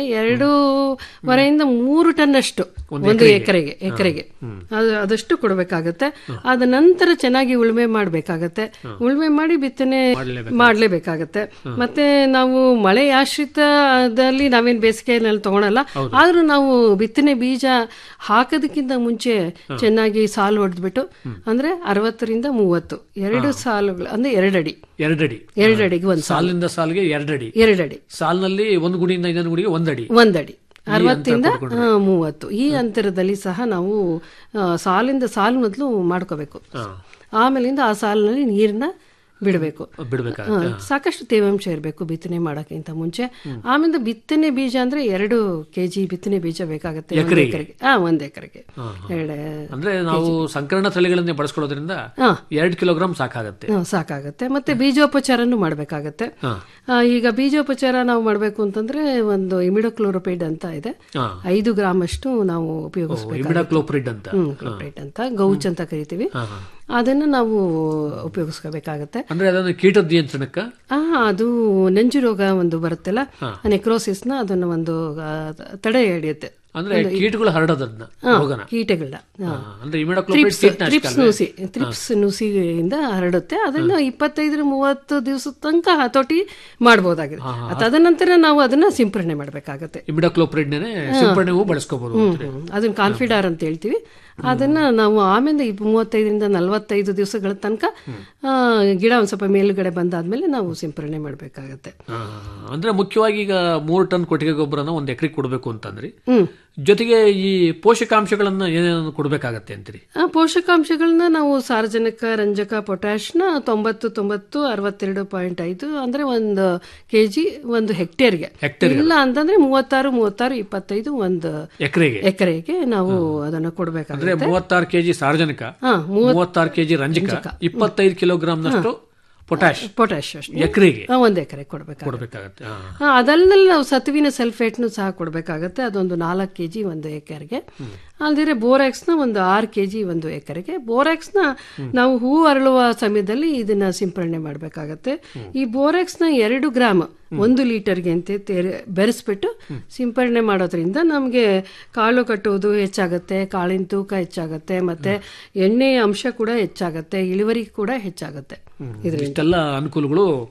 ಎರಡೂವರೆಯಿಂದ ಮೂರು ಟನ್ ಅಷ್ಟು ಒಂದು ಒಂದು ಎಕರೆಗೆ. ಎಕರೆಗೆ ಎಕರೆಗೆ ಅದು ಅದಷ್ಟು ಕೊಡಬೇಕಾಗತ್ತೆ ಅದ ನಂತರ ಚೆನ್ನಾಗಿ ಉಳುಮೆ ಮಾಡಬೇಕಾಗತ್ತೆ ಉಳುಮೆ ಮಾಡಿ ಬಿತ್ತನೆ ಮಾಡಲೇಬೇಕಾಗತ್ತೆ ಮತ್ತೆ ನಾವು ಮಳೆ ಆಶ್ರಿತದಲ್ಲಿ ನಾವೇನ್ ಬೇಸಿಗೆನಲ್ಲಿ ತಗೊಳಲ್ಲ ಆದ್ರೂ ನಾವು ಬಿತ್ತನೆ ಬೀಜ ಹಾಕೋದಕ್ಕಿಂತ ಮುಂಚೆ ಚೆನ್ನಾಗಿ ಸಾಲು ಹೊಡೆದ್ಬಿಟ್ಟು ಅಂದ್ರೆ ಅರವತ್ತರಿಂದ ಮೂವತ್ತು ಎರಡು ಸಾಲುಗಳು ಅಂದ್ರೆ ಎರಡಡಿ ಎರಡಡಿ ಎರಡಡಿಗೆ ಒಂದು ಸಾಲು ಸಾಲಿನಿಂದ ಸಾಲಿಗೆ ಎರಡಡಿ ಎರಡಡಿ ಸಾಲಿನಲ್ಲಿ ಒಂದು ಗುಡಿಯಿಂದ ಇನ್ನೊಂದು ಗುಡಿಗೆ ಒಂದಡಿ ಒಂದಡಿ ಈ ಅರವತ್ತಿಂದ ಅಂತರ ಕೊಟ್ಕೊಂಡ್ರೆ. ಆ, ಮೂವತ್ತು ಈ ಅಂತರದಲ್ಲಿ ಸಹ ನಾವು ಆ, ಸಾಲಿಂದ ಸಾಲು ಮೊದಲು ಮಾಡ್ಕೋಬೇಕು ಆಮೇಲಿಂದ ಆ ಸಾಲಿನಲ್ಲಿ ನೀರನ್ನ ಬಿಡಬೇಕು ಬಿಡ್ಬೇಕಾಗತ್ತೆ ಸಾಕಷ್ಟು ತೇವಾಂಶ ಇರಬೇಕು ಬಿತ್ತನೆ ಮಾಡೋಕ್ಕಿಂತ ಮುಂಚೆ ಆಮೇಲೆ ಬಿತ್ತನೆ ಬೀಜ ಅಂದ್ರೆ ಎರಡು ಕೆಜಿ ಬಿತ್ತನೆ ಬೀಜ ಬೇಕಾಗುತ್ತೆ ಒಂದು ಎಕರೆಗೆ? ಎಕರೆಗೆ ಹಾ ಒಂದ್ ಎಕರೆಗೆ ಹಾ, ಹಾ. ಎರಡು ಅಂದ್ರೆ ನಾವು ಸಂಕರಣ ತಳಿಗಳನ್ನೇ ಬಳಸ್ಕೊಳ್ಳೋದ್ರಿಂದ ಹಾ. ಎರಡು ಕಿಲೋಗ್ರಾಮ್ ಸಾಕಾಗತ್ತೆ ಹ್ಮ್, ಸಾಕಾಗತ್ತೆ ಮತ್ತೆ ಬೀಜೋಪಚಾರನೂ ಮಾಡಬೇಕಾಗತ್ತೆ ಹಾ. ಈಗ ಬೀಜೋಪಚಾರ ನಾವು ಮಾಡಬೇಕು ಅಂತಂದ್ರೆ ಒಂದು ಇಮಿಡೋಕ್ಲೋರೋಪೈಡ್ ಅಂತ ಇದೆ ಹಾ. ಐದು ಗ್ರಾಮ್ ಅಷ್ಟು ನಾವು ಉಪಯೋಗಿಸಬೇಕು ಇಮಿಡಾಕ್ಲೋಪ್ರಿಡ್ ಅಂತ ಕ್ಲೋಪ್ರೈಟ್ ಅಂತ ಗೌಚ್ ಅಂತ ಕರಿತೀವಿ ಹಾ, ಹಾ. ಅದನ್ನು ನಾವು ಉಪಯೋಗಿಸ್ಕೋಬೇಕಾಗತ್ತೆ ಅಂದ್ರೆ ಅದನ್ನು ಕೀಟದ ನಿಯಂತ್ರಣಕ್ಕ ಆ ಅದು ನಂಜು ರೋಗ ಒಂದು ಬರುತ್ತಲ್ಲ ನೆಕ್ರೋಸಿಸ್ ನ ಅದನ್ನ ಒಂದು ಆ, ತಡೆ ಹಿಡಿಯುತ್ತೆ ಅಂದ್ರೆ ಕೀಟಗಳು ಹರಡೋದನ್ನ ಹಾ, ರೋಗನ ಕೀಟಗಳನ್ನ ಹಾ, ಅಂದ್ರೆ ಇಮಿಡಾಕ್ಲೋಪ್ರಿಡ್ ಟ್ರಿಪ್ಸ್ ನುಸಿ ಟ್ರಿಪ್ಸ್ ನುಸಿಯಿಂದ ಹರಡುತ್ತೆ ಅದನ್ನ ಇಪ್ಪತ್ತೈದರ ಮೂವತ್ತು ದಿವಸದ ತನಕ ಹತೋಟಿ ಮಾಡಬಹುದಾಗಿದೆ ತದನಂತರ ನಾವು ಅದನ್ನ ಸಿಂಪರಣೆ ಮಾಡಬೇಕಾಗತ್ತೆ ಇಮಿಡಾಕ್ಲೋಪ್ರಿಡ್ ಸಿಂಪರಣೆಗೂ ಬಳಸ್ಕೋಬಹುದು ಹ್ಮ್, ಹ್ಮ್. ಅದನ್ನ ಕಾನ್ಫಿಡಾರ್ ಅಂತ ಹೇಳ್ತೀವಿ ಅದನ್ನ ನಾವು ಆಮೇಲೆ ಇಪ್ಪ- ಮೂವತ್ತೈದರಿಂದ ನಲವತ್ತೈದು ದಿವಸಗಳ ತನಕ ಆ, ಗಿಡ ಒಂದ್ ಸ್ವಲ್ಪ ಮೇಲುಗಡೆ ಬಂದಾದ್ಮೇಲೆ ನಾವು ಸಿಂಪರಣೆ ಮಾಡಬೇಕಾಗತ್ತೆ ಆ, ಅಂದ್ರೆ ಮುಖ್ಯವಾಗಿ ಈಗ ಮೂರು ಟನ್ ಕೊಟ್ಟಿಗೆ ಗೊಬ್ಬರನ ಒಂದ್ ಎಕರೆಗೆ ಕೊಡಬೇಕು ಅಂತಂದ್ರಿ ಹ್ಮ್ ಜೊತೆಗೆ ಈ ಪೋಷಕಾಂಶಗಳನ್ನ ಏನೇನು ಕೊಡಬೇಕಾಗತ್ತೆ ಅಂತೀರಿ ಆ ಪೋಷಕಾಂಶಗಳನ್ನ ನಾವು ಸಾರಜನಕ ರಂಜಕ ಪೊಟ್ಯಾಶ್ನ ತೊಂಬತ್ತು ತೊಂಬತ್ತು ಅರವತ್ತೆರಡು ಪಾಯಿಂಟ್ ಐದು ಅಂದ್ರೆ ಒಂದು ಕೆಜಿ ಒಂದು ಹೆಕ್ಟೇರ್ಗೆ ಹೆಕ್ಟೇರ್ಗೆ. ಇಲ್ಲ ಅಂತಂದ್ರೆ ಮೂವತ್ತಾರು ಮೂವತ್ತಾರು ಇಪ್ಪತ್ತೈದು ಒಂದು ಎಕರೆಗೆ ಎಕರೆಗೆ ನಾವು ಅದನ್ನ ಅಂದ್ರೆ ಕೊಡ್ಬೇಕಾಗುತ್ತೆ ಮೂವತ್ತಾರು ಕೆಜಿ ಸಾರಜನಕ ಹಾ, ಮೂವತ್- ಮೂವತ್ತಾರು ಕೆಜಿ ರಂಜಕ ಇಪ್ಪತ್ತೈದು ಕಿಲೋಗ್ರಾಮ್ನಷ್ಟು ಪೊಟ್ಯಾಶ್ ಪೊಟ್ಯಾಶ್ ಅಷ್ಟೇ ಎಕರೆಗೆ ಹಾ, ಒಂದ್ ಎಕರೆ ಕೊಡ್ಬೇಕಾಗುತ್ತೆ ಕೊಡಬೇಕಾಗತ್ತೆ ಹಾ, ಅದಲ್ಲದೆ ನಾವು ಸತುವಿನ ಸಲ್ಫೇಟ್ನು ಸಹ ಕೊಡಬೇಕಾಗತ್ತೆ ಅದೊಂದು ನಾಲ್ಕು ಕೆ ಜಿ ಒಂದು ಎಕರೆಗೆ ಅಲ್ದಿರೆ ಬೋರಾಕ್ಸ್ನ ಒಂದು ಆರು ಕೆ ಜಿ ಒಂದು ಎಕರೆಗೆ ಬೋರಾಕ್ಸ್ನ ನಾವು ಹೂ ಅರಳುವ ಸಮಯದಲ್ಲಿ ಇದನ್ನ ಸಿಂಪರಣೆ ಮಾಡಬೇಕಾಗತ್ತೆ ಈ ಬೋರಾಕ್ಸ್ನ ಎರಡು ಗ್ರಾಮ್ ಒಂದು ಲೀಟರ್ಗೆ ಅಂತ ತೇರೆ- ಬೆರೆಸ್ಬಿಟ್ಟು ಸಿಂಪರಣೆ ಮಾಡೋದ್ರಿಂದ ನಮಗೆ ಕಾಳು ಕಟ್ಟುವುದು ಹೆಚ್ಚಾಗತ್ತೆ ಕಾಳಿನ ತೂಕ ಹೆಚ್ಚಾಗತ್ತೆ ಮತ್ತೆ ಎಣ್ಣೆ ಅಂಶ ಕೂಡ ಹೆಚ್ಚಾಗತ್ತೆ ಇಳುವರಿ ಕೂಡ ಹೆಚ್ಚಾಗತ್ತೆ ಇದರಿಂದ ಇಷ್ಟೆಲ್ಲ ಅನುಕೂಲಗಳು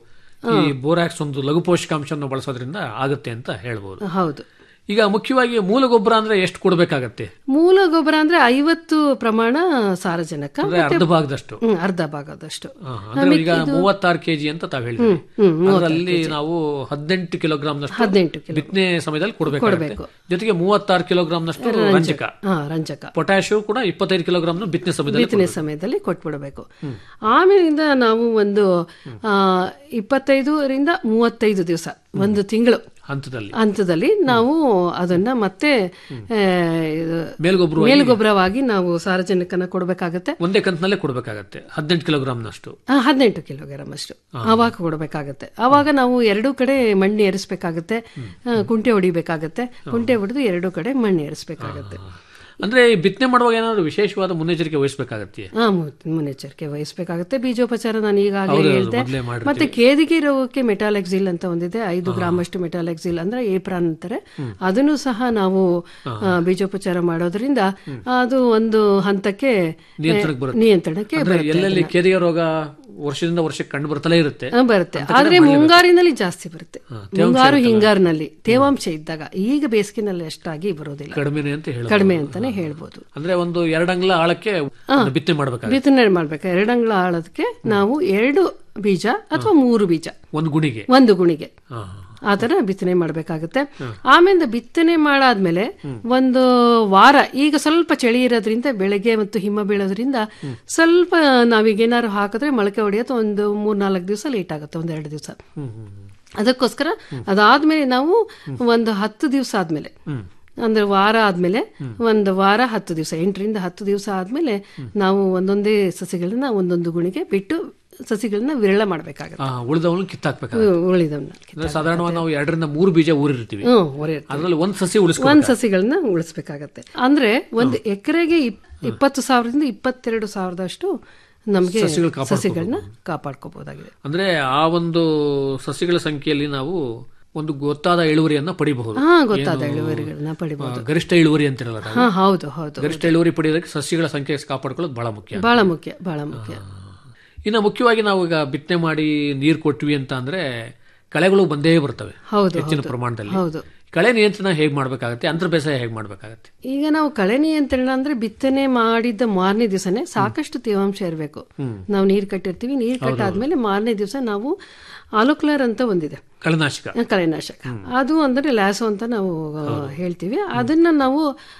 ಈ ಬೋರಾಕ್ಸ್ ಒಂದು ಲಘು ಪೋಷಕಾಂಶವನ್ನು ಬಳಸೋದ್ರಿಂದ ಆಗುತ್ತೆ ಅಂತ ಹೇಳ್ಬೋದು ಹೌದು ಈಗ ಮುಖ್ಯವಾಗಿ ಮೂಲ ಗೊಬ್ಬರ ಅಂದ್ರೆ ಎಷ್ಟು ಕೊಡಬೇಕಾಗತ್ತೆ ಮೂಲ ಗೊಬ್ಬರ ಅಂದ್ರೆ ಐವತ್ತು ಪ್ರಮಾಣ ಸಾರಜನಕ ಅಂದ್ರೆ ಮತ್ತೆ- ಅರ್ಧ ಭಾಗದಷ್ಟು ಹ್ಮ್, ಅರ್ಧ ಭಾಗದಷ್ಟು ಆ, ಅಂದ್ರೆ ಈಗ ಮಿಕ್ಕಿದ್ದು- ಮೂವತ್ತಾರು ಕೆಜಿ ಅಂತ ತಾವ್ ಹೇಳಿದ್ರಿ ಹ್ಮ್, ಹ್ಮ್, ಮೂವತ್ತಾರು ಅದರಲ್ಲಿ kg. ನಾವು ಹದಿನೆಂಟು ಕಿಲೋಗ್ರಾಮ್ನಷ್ಟು ಹದಿನೆಂಟು ಕಿಲೋ. ಬಿತ್ತನೆ ಸಮಯದಲ್ಲಿ ಕೊಡಬೇಕಾಗುತ್ತೆ ಕೊಡ್ಬೇಕು. ಜೊತೆಗೆ ಮೂವತ್ತಾರು ಕಿಲೋಗ್ರಾಮ್ನಷ್ಟು ರಂಜಕ. ರಂಜಕ ಹಾ, ರಂಜಕ. ಪೊಟ್ಯಾಶು ಕೂಡ ಇಪ್ಪತ್ತೈದು ಕಿಲೋಗ್ರಾಮ್ ಬಿತ್ತನೆ ಸಮಯದಲ್ಲಿ ಬಿತ್ತನೆ ಸಮಯದಲ್ಲಿ ಕೊಟ್ಬಿಡಬೇಕು ಆಮೇಲಿಂದ ನಾವು ಒಂದು ಆ, ಇಪ್ಪತ್ತೈದರಿಂದ ಮೂವತ್ತೈದು ದಿವಸ ಒಂದು ತಿಂಗಳು ಹಂತದಲ್ಲಿ ಹಂತದಲ್ಲಿ ನಾವು ಅದನ್ನ ಮತ್ತೆ ಆ, ಇದು ಮೇಲ್ಗೊಬ್ಬರವಾಗಿ- ಮೇಲ್ಗೊಬ್ಬರವಾಗಿ ನಾವು ಸಾರಜನಕನ ಕೊಡಬೇಕಾಗತ್ತೆ ಒಂದೇ ಕಂತಿನಲ್ಲೇ ಕೊಡಬೇಕಾಗತ್ತೆ ಹದಿನೆಂಟು ಕಿಲೋಗ್ರಾಮ್ನಷ್ಟು ಆ, ಹದಿನೆಂಟು ಕಿಲೋಗ್ರಾಮ್ ಅಷ್ಟು ಆವಾಗ ಕೊಡಬೇಕಾಗತ್ತೆ ಆವಾಗ ನಾವು ಎರಡೂ ಕಡೆ ಮಣ್ಣು ಏರಿಸ್ಬೇಕಾಗತ್ತೆ ಆ, ಕುಂಟೆ ಹೊಡಿಬೇಕಾಗತ್ತೆ ಕುಂಟೆ ಹೊಡೆದು ಎರಡೂ ಕಡೆ ಮಣ್ಣು ಏರಿಸ್ಬೇಕಾಗತ್ತೆ ಅಂದ್ರೆ ಈ ಬಿತ್ತನೆ ಮಾಡುವಾಗ ಏನಾದ್ರು ವಿಶೇಷವಾದ ಮುನ್ನೆಚ್ಚರಿಕೆ ವಹಿಸಬೇಕಾಗತ್ತೆ ಆ, ಮು- ಮುನ್ನೆಚ್ಚರಿಕೆ ವಹಿಸಬೇಕಾಗುತ್ತೆ ಬೀಜೋಪಚಾರ ನಾನು ಈಗಾಗಲೇ ಹೌದು, ಹೌದು, ಹೇಳಿದೆ ಮೊದ್ಲೇ ಮಾಡಿರ್ತೀವಿ. ಮತ್ತೆ ಕೇದಿಗೆ ರೋಗಕ್ಕೆ ಮೆಟಾಲೆಕ್ಸಿಲ್ ಅಂತ ಒಂದಿದೆ ಐದು ಗ್ರಾಮ್ ಅಷ್ಟು ಮೆಟಾಲೆಕ್ಸಿಲ್ ಅಂದ್ರೆ ಏಪ್ರಾನ್ ಅಂತಾರೆ ಅದನ್ನು ಸಹ ನಾವು ಆ, ಬೀಜೋಪಚಾರ ಮಾಡೋದ್ರಿಂದ ಅದು ಒಂದು ಹಂತಕ್ಕೆ ನಿಯಂತ್ರಣಕ್ಕೆ ಬರುತ್ತೆ ನಿಯಂತ್ರಣಕ್ಕೆ ಅಂದ್ರೆ ಬರುತ್ತೆ ಎಲ್ಲೆಲ್ಲಿ ಕೆರೆಯ ರೋಗ ವರ್ಷದಿಂದ ವರ್ಷಕ್ಕೆ ಕಂಡು ಬರ್ತಲೇ ಇರುತ್ತೆ ಆ, ಬರುತ್ತೆ ಅಂತ ಕಡೆ ಆದ್ರೆ ಮಾಡ್ಲೇಬೇಕು. ಮುಂಗಾರಿನಲ್ಲಿ ಜಾಸ್ತಿ ಬರುತ್ತೆ ತೇವಾಂಶ ಮುಂಗಾರು ಇರುತ್ತಲ್ಲ. ಹಿಂಗಾರಿನಲ್ಲಿ ತೇವಾಂಶ ಇದ್ದಾಗ ಈಗ ಬೇಸಿಗೆನಲ್ಲಿ ಅಷ್ಟಾಗಿ ಬರೋದಿಲ್ಲ ಕಡಿಮೆನೆ ಅಂತ ಹೇಳಿ ಕಡಿಮೆ ಅಂತಾನೆ ಹೇಳ್ಬೋದು ಅಂದ್ರೆ ಒಂದು ಎರಡಂಗ್ಲ ಆಳಕ್ಕೆ ಅದನ್ನ ಬಿತ್ತನೆ ಮಾಡ್ಬೇಕಾಗುತ್ತೆ ಬಿತ್ತನೆ ಮಾಡ್ಬೇಕು ಎರಡಂಗ್ಲ ಆಳೋದಕ್ಕೆ ನಾವು ಎರಡು ಬೀಜ ಅಥವಾ ಮೂರು ಬೀಜ ಒಂದು ಗುಣಿಗೆ ಒಂದು ಗುಣಿಗೆ ಹಾ, ಆ ತರ ಬಿತ್ತನೆ ಮಾಡ್ಬೇಕಾಗತ್ತೆ ಆಮೇಲೆ ಬಿತ್ತನೆ ಮಾಡಾದ್ಮೇಲೆ ಒಂದು ವಾರ ಈಗ ಸ್ವಲ್ಪ ಚಳಿ ಇರೋದ್ರಿಂದ ಬೆಳಗ್ಗೆ ಮತ್ತು ಹಿಮ ಬೀಳೋದ್ರಿಂದ ಸ್ವಲ್ಪ ನಾವೀಗ ಏನಾದ್ರು ಹಾಕಿದ್ರೆ ಮೊಳಕೆ ಹೊಡೆಯೋದು ಒಂದು ಮೂರ್ ನಾಲ್ಕು ದಿವಸ ಲೇಟ್ ಆಗುತ್ತೆ ಒಂದ್ ಎರಡು ದಿವಸ ಅದಕ್ಕೋಸ್ಕರ ಅದಾದ್ಮೇಲೆ ನಾವು ಒಂದು ಹತ್ತು ದಿವಸ ಆದ್ಮೇಲೆ ಅಂದ್ರೆ ವಾರ ಆದ್ಮೇಲೆ ಒಂದು ವಾರ ಹತ್ತು ದಿವಸ ಎಂಟರಿಂದ ಹತ್ತು ದಿವಸ ಆದ್ಮೇಲೆ ನಾವು ಒಂದೊಂದೇ ಸಸಿಗಳನ್ನ ಒಂದೊಂದು ಗುಣಿಗೆ ಬಿಟ್ಟು ಸಸಿಗಳನ್ನ ವಿರಳ ಮಾಡ್ಬೇಕಾಗತ್ತೆ ಆ, ಉಳಿದವನ್ನ ಕಿತ್ತಾಕ್ಬೇಕಾಗುತ್ತೆ ಉಳಿದವನ್ನ ಅಂದ್ರೆ ಸಾಧಾರಣವಾಗಿ ನಾವು ಎರಡರಿಂದ ಮೂರು ಬೀಜ ಊರಿರ್ತೀವಿ ಹ್ಮ್, ಊರಿರ್ತೀವಿ. ಅದ್ರಲ್ಲಿ ಒಂದ್ ಸಸಿ ಒಂದ್ ಉಳಿಸ್ಕೊಂಡು ಸಸಿಗಳನ್ನ ಉಳಿಸ್ಬೇಕಾಗತ್ತೆ ಅಂದ್ರೆ ಒಂದು ಎಕರೆಗೆ ಇಪ್ಪತ್ತು ಸಾವಿರದಿಂದ ಇಪ್ಪತ್ತೆರಡು ಸಾವಿರದಷ್ಟು ನಮಗೆ ಸಸಿಗಳು ಕಾಪಾಡ್ಕೋಬಹುದು. ಸಸಿಗಳನ್ನ ಕಾಪಾಡ್ಕೋಬಹುದಾಗಿದೆ ಅಂದ್ರೆ ಆ ಒಂದು ಸಸಿಗಳ ಸಂಖ್ಯೆಯಲ್ಲಿ ನಾವು ಒಂದು ಗೊತ್ತಾದ ಇಳುವರಿಯನ್ನ ಪಡಿಬಹುದು ಹಾ ಗೊತ್ತಾದ ಏನು, ಇಳುವರಿಗಳನ್ನ ಪಡಿಬಹುದು ಆ, ಗರಿಷ್ಠ ಇಳುವರಿ ಅಂತಿರಲ್ಲ ನಾವು. ಹಾ ಹೌದು ಹೌದು ಗರಿಷ್ಠ ಇಳುವರಿ ಪಡೆಯೋದಕ್ಕೆ ಸಸಿಗಳ ಸಂಖ್ಯೆ ಕಾಪಾಡ್ಕೊಳ್ಳೋದು ಬಹಳ ಮುಖ್ಯ ಬಹಳ ಮುಖ್ಯ ಬಹಳ ಮುಖ್ಯ ಇನ್ನು ಮುಖ್ಯವಾಗಿ ನಾವು ಈಗ ಬಿತ್ತನೆ ಮಾಡಿ ನೀರು ಕೊಟ್ವಿ ಅಂತ ಅಂದ್ರೆ ಕಳೆಗಳು ಬಂದೇ ಬರ್ತವೆ ಹೌದು, ಹೆಚ್ಚಿನ ಹೌದು. ಪ್ರಮಾಣದಲ್ಲಿ ಹೌದು. ಕಳೆ ನಿಯಂತ್ರಣ ಹೇಗ್ ಮಾಡ್ಬೇಕಾಗತ್ತೆ ಅಂತರ ಬೇಸಾಯ ಹೇಗ್ ಮಾಡ್ಬೇಕಾಗತ್ತೆ ಈಗ ನಾವು ಕಳೆ ನಿಯಂತ್ರಣ ಅಂದ್ರೆ ಬಿತ್ತನೆ ಮಾಡಿದ್ದ ಮಾರನೇ ದಿವಸನೇ ಸಾಕಷ್ಟು ತೇವಾಂಶ ಇರಬೇಕು ನಾವು ನೀರ್ ಕಟ್ಟಿರ್ತೀವಿ ನೀರ್ ಕಟ್ಟಾದ್ಮೇಲೆ ಮಾರನೇ ದಿವಸ ನಾವು ಆಲೋಕ್ಲರ್ ಅಂತ ಒಂದಿದೆ ಕಳೆನಾಶಕ ಕಳೆನಾಶಕ ಅದು ಅಂದ್ರೆ ಲ್ಯಾಸೋ ಅಂತ ನಾವು ಆ, ಹೇಳ್ತೀವಿ ಅದನ್ನ ನಾವು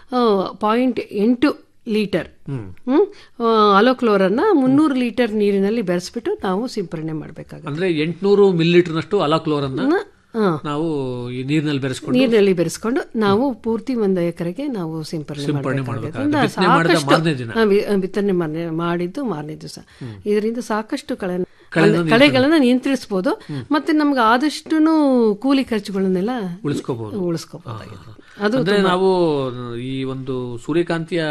ಪಾಯಿಂಟ್ ಎಂಟು ಲೀಟರ್ ಹ್ಮ್ ಅಲೋಕ್ಲೋರನ್ನ ಮುನ್ನೂರು ಲೀಟರ್ ನೀರಿನಲ್ಲಿ ಬೆರೆಸ್ಬಿಟ್ಟು ನಾವು ಸಿಂಪರಣೆ ಮಾಡಬೇಕಾಗುತ್ತೆ ಅಂದ್ರೆ ಎಂಟ್ನೂರು ಮಿಲಿಲೀಟರ್ ನಷ್ಟು ಅಲಾಕ್ಲೋರನ್ನ ನಾವು ಈ ನೀರಿನಲ್ಲಿ ಬೆರೆಸ್ಕೊಂಡು ನೀರಿನಲ್ಲಿ ಬೆರೆಸ್ಕೊಂಡು ನಾವು ಪೂರ್ತಿ ಒಂದು ಎಕರೆಗೆ ನಾವು ಸಿಂಪರಣೆ ಸಿಂಪರಣೆ ಮಾಡಬೇಕಾಗುತ್ತೆ ಮಾಡ್ಬೇಕಾಗುತ್ತೆ. ಇಂದ ಬಿತ್ತನೆ ಮಾಡಿದ ಸಾಕಷ್ಟು- ಮಾರನೇ ದಿನ. ಹಾ, ವಿ- ಬಿತ್ತನೆ ಮಾರನೇ ಮಾಡಿದ್ದು ಮಾರನೇ ದಿವಸ ಇದರಿಂದ ಸಾಕಷ್ಟು ಕಳೆ ಕಳೆನ ಕಳೆಗಳನ್ನ ನಿಯಂತ್ರಿಸಬಹುದು ಮತ್ತೆ ನಮ್ಗೆ ಆದಷ್ಟು ಕೂಲಿ ಖರ್ಚುಗಳನ್ನೆಲ್ಲ ಉಳಿಸ್ಕೋಬಹುದು ಉಳಿಸ್ಕೋಬಹುದಾಗಿದೆ ಅದು ಅಂದ್ರೆ ನಾವು ಈ ಒಂದು ಸೂರ್ಯಕಾಂತಿಯ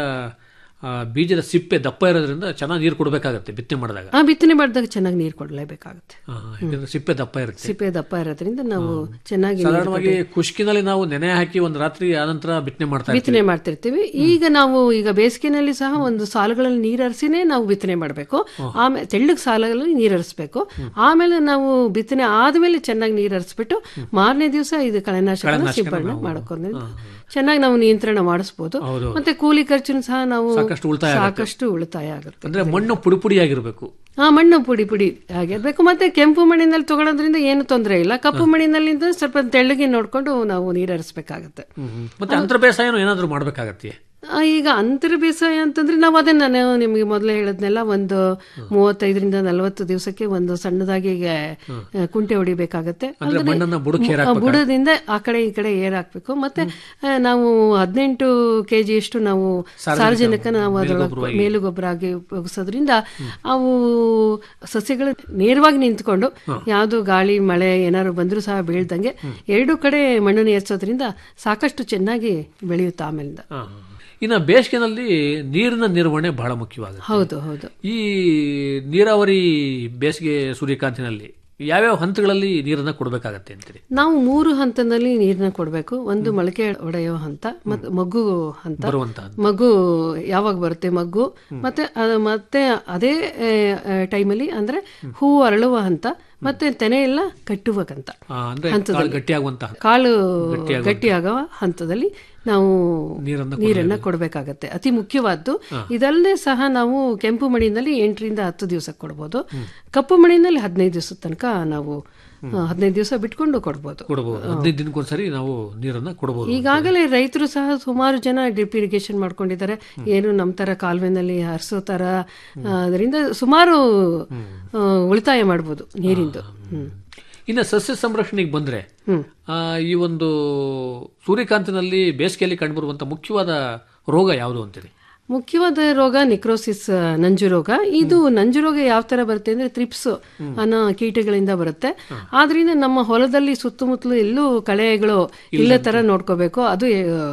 ಆ, ಬೀಜದ ಸಿಪ್ಪೆ ದಪ್ಪ ಇರೋದ್ರಿಂದ ಚೆನ್ನಾಗಿ ನೀರು ಕೊಡಬೇಕಾಗತ್ತೆ ಬಿತ್ತನೆ ಮಾಡಿದಾಗ ಆ ಬಿತ್ತನೆ ಮಾಡಿದಾಗ ಚೆನ್ನಾಗಿ ನೀರು ಕೊಡಲೇಬೇಕಾಗುತ್ತೆ ಆ, ಯಾಕಂದ್ರೆ ಸಿಪ್ಪೆ ದಪ್ಪ ಇರುತ್ತೆ ಸಿಪ್ಪೆ ದಪ್ಪ ಇರೋದ್ರಿಂದ ನಾವು ಚೆನ್ನಾಗಿ ನೀರು ಸಾಧಾರಣವಾಗಿ ಖುಷ್ಕಿನಲ್ಲಿ ನಾವು ನೆನೆ ಹಾಕಿ ಒಂದು ರಾತ್ರಿ ಆನಂತರ ಬಿತ್ತನೆ ಮಾಡ್ತಾ ಇರ್ತೀವಿ ಬಿತ್ತನೆ ಮಾಡ್ತಿರ್ತೀವಿ ಈಗ ನಾವು ಈಗ ಬೇಸಿಗೆನಲ್ಲಿ ಸಹ ಒಂದು ಸಾಲುಗಳಲ್ಲಿ ನೀರರಿಸಿನೇ ನಾವು ಬಿತ್ತನೆ ಮಾಡಬೇಕು ಆಮೇಲೆ ತೆಳ್ಳಗ್ ಸಾಲಗಳಲ್ಲಿ ನೀರರಿಸಬೇಕು ಆಮೇಲೆ ನಾವು ಬಿತ್ತನೆ ಆದ್ಮೇಲೆ ಚೆನ್ನಾಗಿ ನೀರರಿಸ್ಬಿಟ್ಟು ಮಾರನೇ ದಿವಸ ಇದು ಕಳೆನಾಶಕ ಸಿಂಪಡಣೆ ಮಾಡ್ಕೊಂಡ್ರೆ ಚೆನ್ನಾಗಿ ನಾವು ನಿಯಂತ್ರಣ ಮಾಡಿಸ್ಬೋದು ಹೌದು. ಮತ್ತೆ ಕೂಲಿ ಖರ್ಚನ್ನು ಸಹ ನಾವು ಸಾಕಷ್ಟು ಉಳಿತಾಯ ಆಗುತ್ತೆ. ಸಾಕಷ್ಟು ಉಳಿತಾಯ ಆಗುತ್ತೆ ಅಂದ್ರೆ ಮಣ್ಣು ಪುಡಿ ಪುಡಿಯಾಗಿರ್ಬೇಕು ಆ ಮಣ್ಣು ಪುಡಿ ಪುಡಿ ಆಗಿರ್ಬೇಕು ಮತ್ತೆ ಕೆಂಪು ಮಣ್ಣಿನಲ್ಲಿ ತಗೊಳೋದ್ರಿಂದ ಏನು ತೊಂದರೆ ಇಲ್ಲ ಕಪ್ಪು ಮಣ್ಣಿನಲ್ಲಿ ಸ್ವಲ್ಪ ತೆಳ್ಳಗೆ ನೋಡ್ಕೊಂಡು ನಾವು ನೀರರಿಸಬೇಕಾಗತ್ತೆ ಮತ್ತೆ ಅಂತರ ಬೇಸಾಯನೂ ಏನಾದ್ರೂ ಮಾಡ್ಬೇಕಾಗತ್ತೆ ಆ, ಈಗ ಅಂತರ ಬೇಸಾಯ ಅಂತಂದ್ರೆ ನಾವು ಅದೇ ನಾನು ನಿಮಗೆ ಮೊದಲೇ ಹೇಳದ್ನೆಲ್ಲ ಒಂದು ಮೂವತ್ತೈದರಿಂದ ನಲವತ್ತು ದಿವಸಕ್ಕೆ ಒಂದು ಸಣ್ಣದಾಗಿ ಆ, ಕುಂಟೆ ಹೊಡಿಬೇಕಾಗತ್ತೆ ಅಂದ್ರೆ ಅಂದ್ರೆ, ಮಣ್ಣನ್ನ ಬುಡಕ್ಕೆ ಏರ್ ಆ, ಹಾಕ್ಬೇಕಾ? ಬುಡದಿಂದ ಆ ಕಡೆ ಈ ಕಡೆ ಏರ್ ಹಾಕ್ಬೇಕು ಮತ್ತೆ ಆ, ನಾವು ಹದಿನೆಂಟು ಕೆಜಿ ಅಷ್ಟು ನಾವು ಸಾರ್ವಜನಿಕ ನಾವು ಅದರೊಳಗೆ ಮೇಲುಗೊಬ್ಬರವಾಗಿ. ಮೇಲುಗೊಬ್ಬರ ಆಗಿ ಉಪಯೋಗಿಸೋದ್ರಿಂದ ಅವು ಸಸ್ಯಗಳು ನೇರವಾಗಿ ನಿಂತ್ಕೊಂಡು ಯಾವುದು ಗಾಳಿ ಮಳೆ ಏನಾದ್ರು ಬಂದರೂ ಸಹ ಬೀಳ್ದಂಗೆ ಎರಡೂ ಕಡೆ ಮಣ್ಣನ್ನು ಏರ್ಸೋದ್ರಿಂದ ಸಾಕಷ್ಟು ಚೆನ್ನಾಗಿ ಬೆಳೆಯುತ್ತೆ ಆಮೇಲಿಂದ ಆ. ಇನ್ನು ಬೇಸಿಗೆನಲ್ಲಿ ನೀರಿನ ನಿರ್ವಹಣೆ ಬಹಳ ಮುಖ್ಯವಾಗುತ್ತೆ ಹೌದು ಹೌದು ಈ ನೀರಾವರಿ ಬೇಸಿಗೆ ಸೂರ್ಯಕಾಂತಿನಲ್ಲಿ ಯಾವ್ಯಾವ ಹಂತಗಳಲ್ಲಿ ನೀರನ್ನ ಕೊಡಬೇಕಾಗತ್ತೆ ಅಂತೀರಿ ನಾವು ಮೂರು ಹಂತದಲ್ಲಿ ನೀರನ್ನ ಕೊಡಬೇಕು ಒಂದು ಮೊಳಕೆ ಒಡೆಯೋ ಹಂತ ಮತ್ತೆ ಮಗು ಹಂತ ಬರುವಂತ ಹಂತ. ಮಗು ಯಾವಾಗ ಬರುತ್ತೆ ಮಗು ಮತ್ತೆ ಅದು ಮತ್ತೆ ಅದೇ ಟೈಮಲ್ಲಿ ಅಂದ್ರೆ ಹೂವು ಅರಳುವ ಹಂತ ಮತ್ತೆ ತೆನೆ ಎಲ್ಲ ಕಟ್ಟುವ ಹಂತ ಆ, ಅಂದ್ರೆ ಹಂತದಲ್ಲಿ. ಕಾಳು ಗಟ್ಟಿಯಾಗುವಂತ ಹಂತ. ಕಾಳು ಗಟ್ಟಿಯಾಗುವ ಗಟ್ಟಿಯಾಗುವ ಹಂತದಲ್ಲಿ ನಾವು ನೀರನ್ನ ನೀರನ್ನ ಕೊಡಬೇಕಾಗತ್ತೆ ಅತಿ ಮುಖ್ಯವಾದ್ದು ಇದಲ್ಲದೆ ಸಹ ನಾವು ಕೆಂಪು ಮಣ್ಣಿನಲ್ಲಿ ಎಂಟರಿಂದ ಹತ್ತು ದಿವಸ ಕೊಡ್ಬೋದು ಕಪ್ಪು ಮಣ್ಣಿನಲ್ಲಿ ಹದಿನೈದು ದಿವಸದ ತನಕ ನಾವು ಆ, ಹದಿನೈದು ದಿವಸ ಬಿಟ್ಕೊಂಡು ಕೊಡ್ಬೋದು ಕೊಡಬಹುದು ಹದಿನೈದು ದಿನಕ್ಕೊಂದ್ಸರಿ ನಾವು ನೀರನ್ನ ಕೊಡಬಹುದು ಈಗಾಗಲೇ ರೈತರು ಸಹ ಸುಮಾರು ಜನ ಡ್ರಿಪ್ ಇರಿಗೇಷನ್ ಮಾಡ್ಕೊಂಡಿದ್ದಾರೆ ಏನು ನಮ್ಮ ತರ ಕಾಲುವೆನಲ್ಲಿ ಹರಿಸೋ ತರ ಅದರಿಂದ ಸುಮಾರು ಆ, ಉಳಿತಾಯ ಮಾಡ್ಬೋದು ನೀರಿಂದು ಹ್ಮ್ ಇನ್ನು ಸಸ್ಯ ಸಂರಕ್ಷಣೆಗೆ ಬಂದ್ರೆ ಆ, ಈ ಒಂದು ಸೂರ್ಯಕಾಂತಿನಲ್ಲಿ ಬೇಸಿಗೆಯಲ್ಲಿ ಕಂಡುಬರುವಂತ ಮುಖ್ಯವಾದ ರೋಗ ಯಾವುದು ಅಂತೀರಿ ಮುಖ್ಯವಾದ ರೋಗ ನಿಕ್ರೋಸಿಸ್ ಆ, ನಂಜು ರೋಗ ಇದು ನಂಜು ರೋಗ ಯಾವ ತರ ಬರುತ್ತೆ ಅಂದ್ರೆ ತ್ರಿಪ್ಸ್ ಅನ್ನೋ ಕೀಟಗಳಿಂದ ಬರುತ್ತೆ ಆದ್ರಿಂದ ನಮ್ಮ ಹೊಲದಲ್ಲಿ ಸುತ್ತಮುತ್ತಲು ಎಲ್ಲೂ ಕಳೆಗಳು ಇಲ್ಲ ತರ ನೋಡ್ಕೋಬೇಕು ಅದು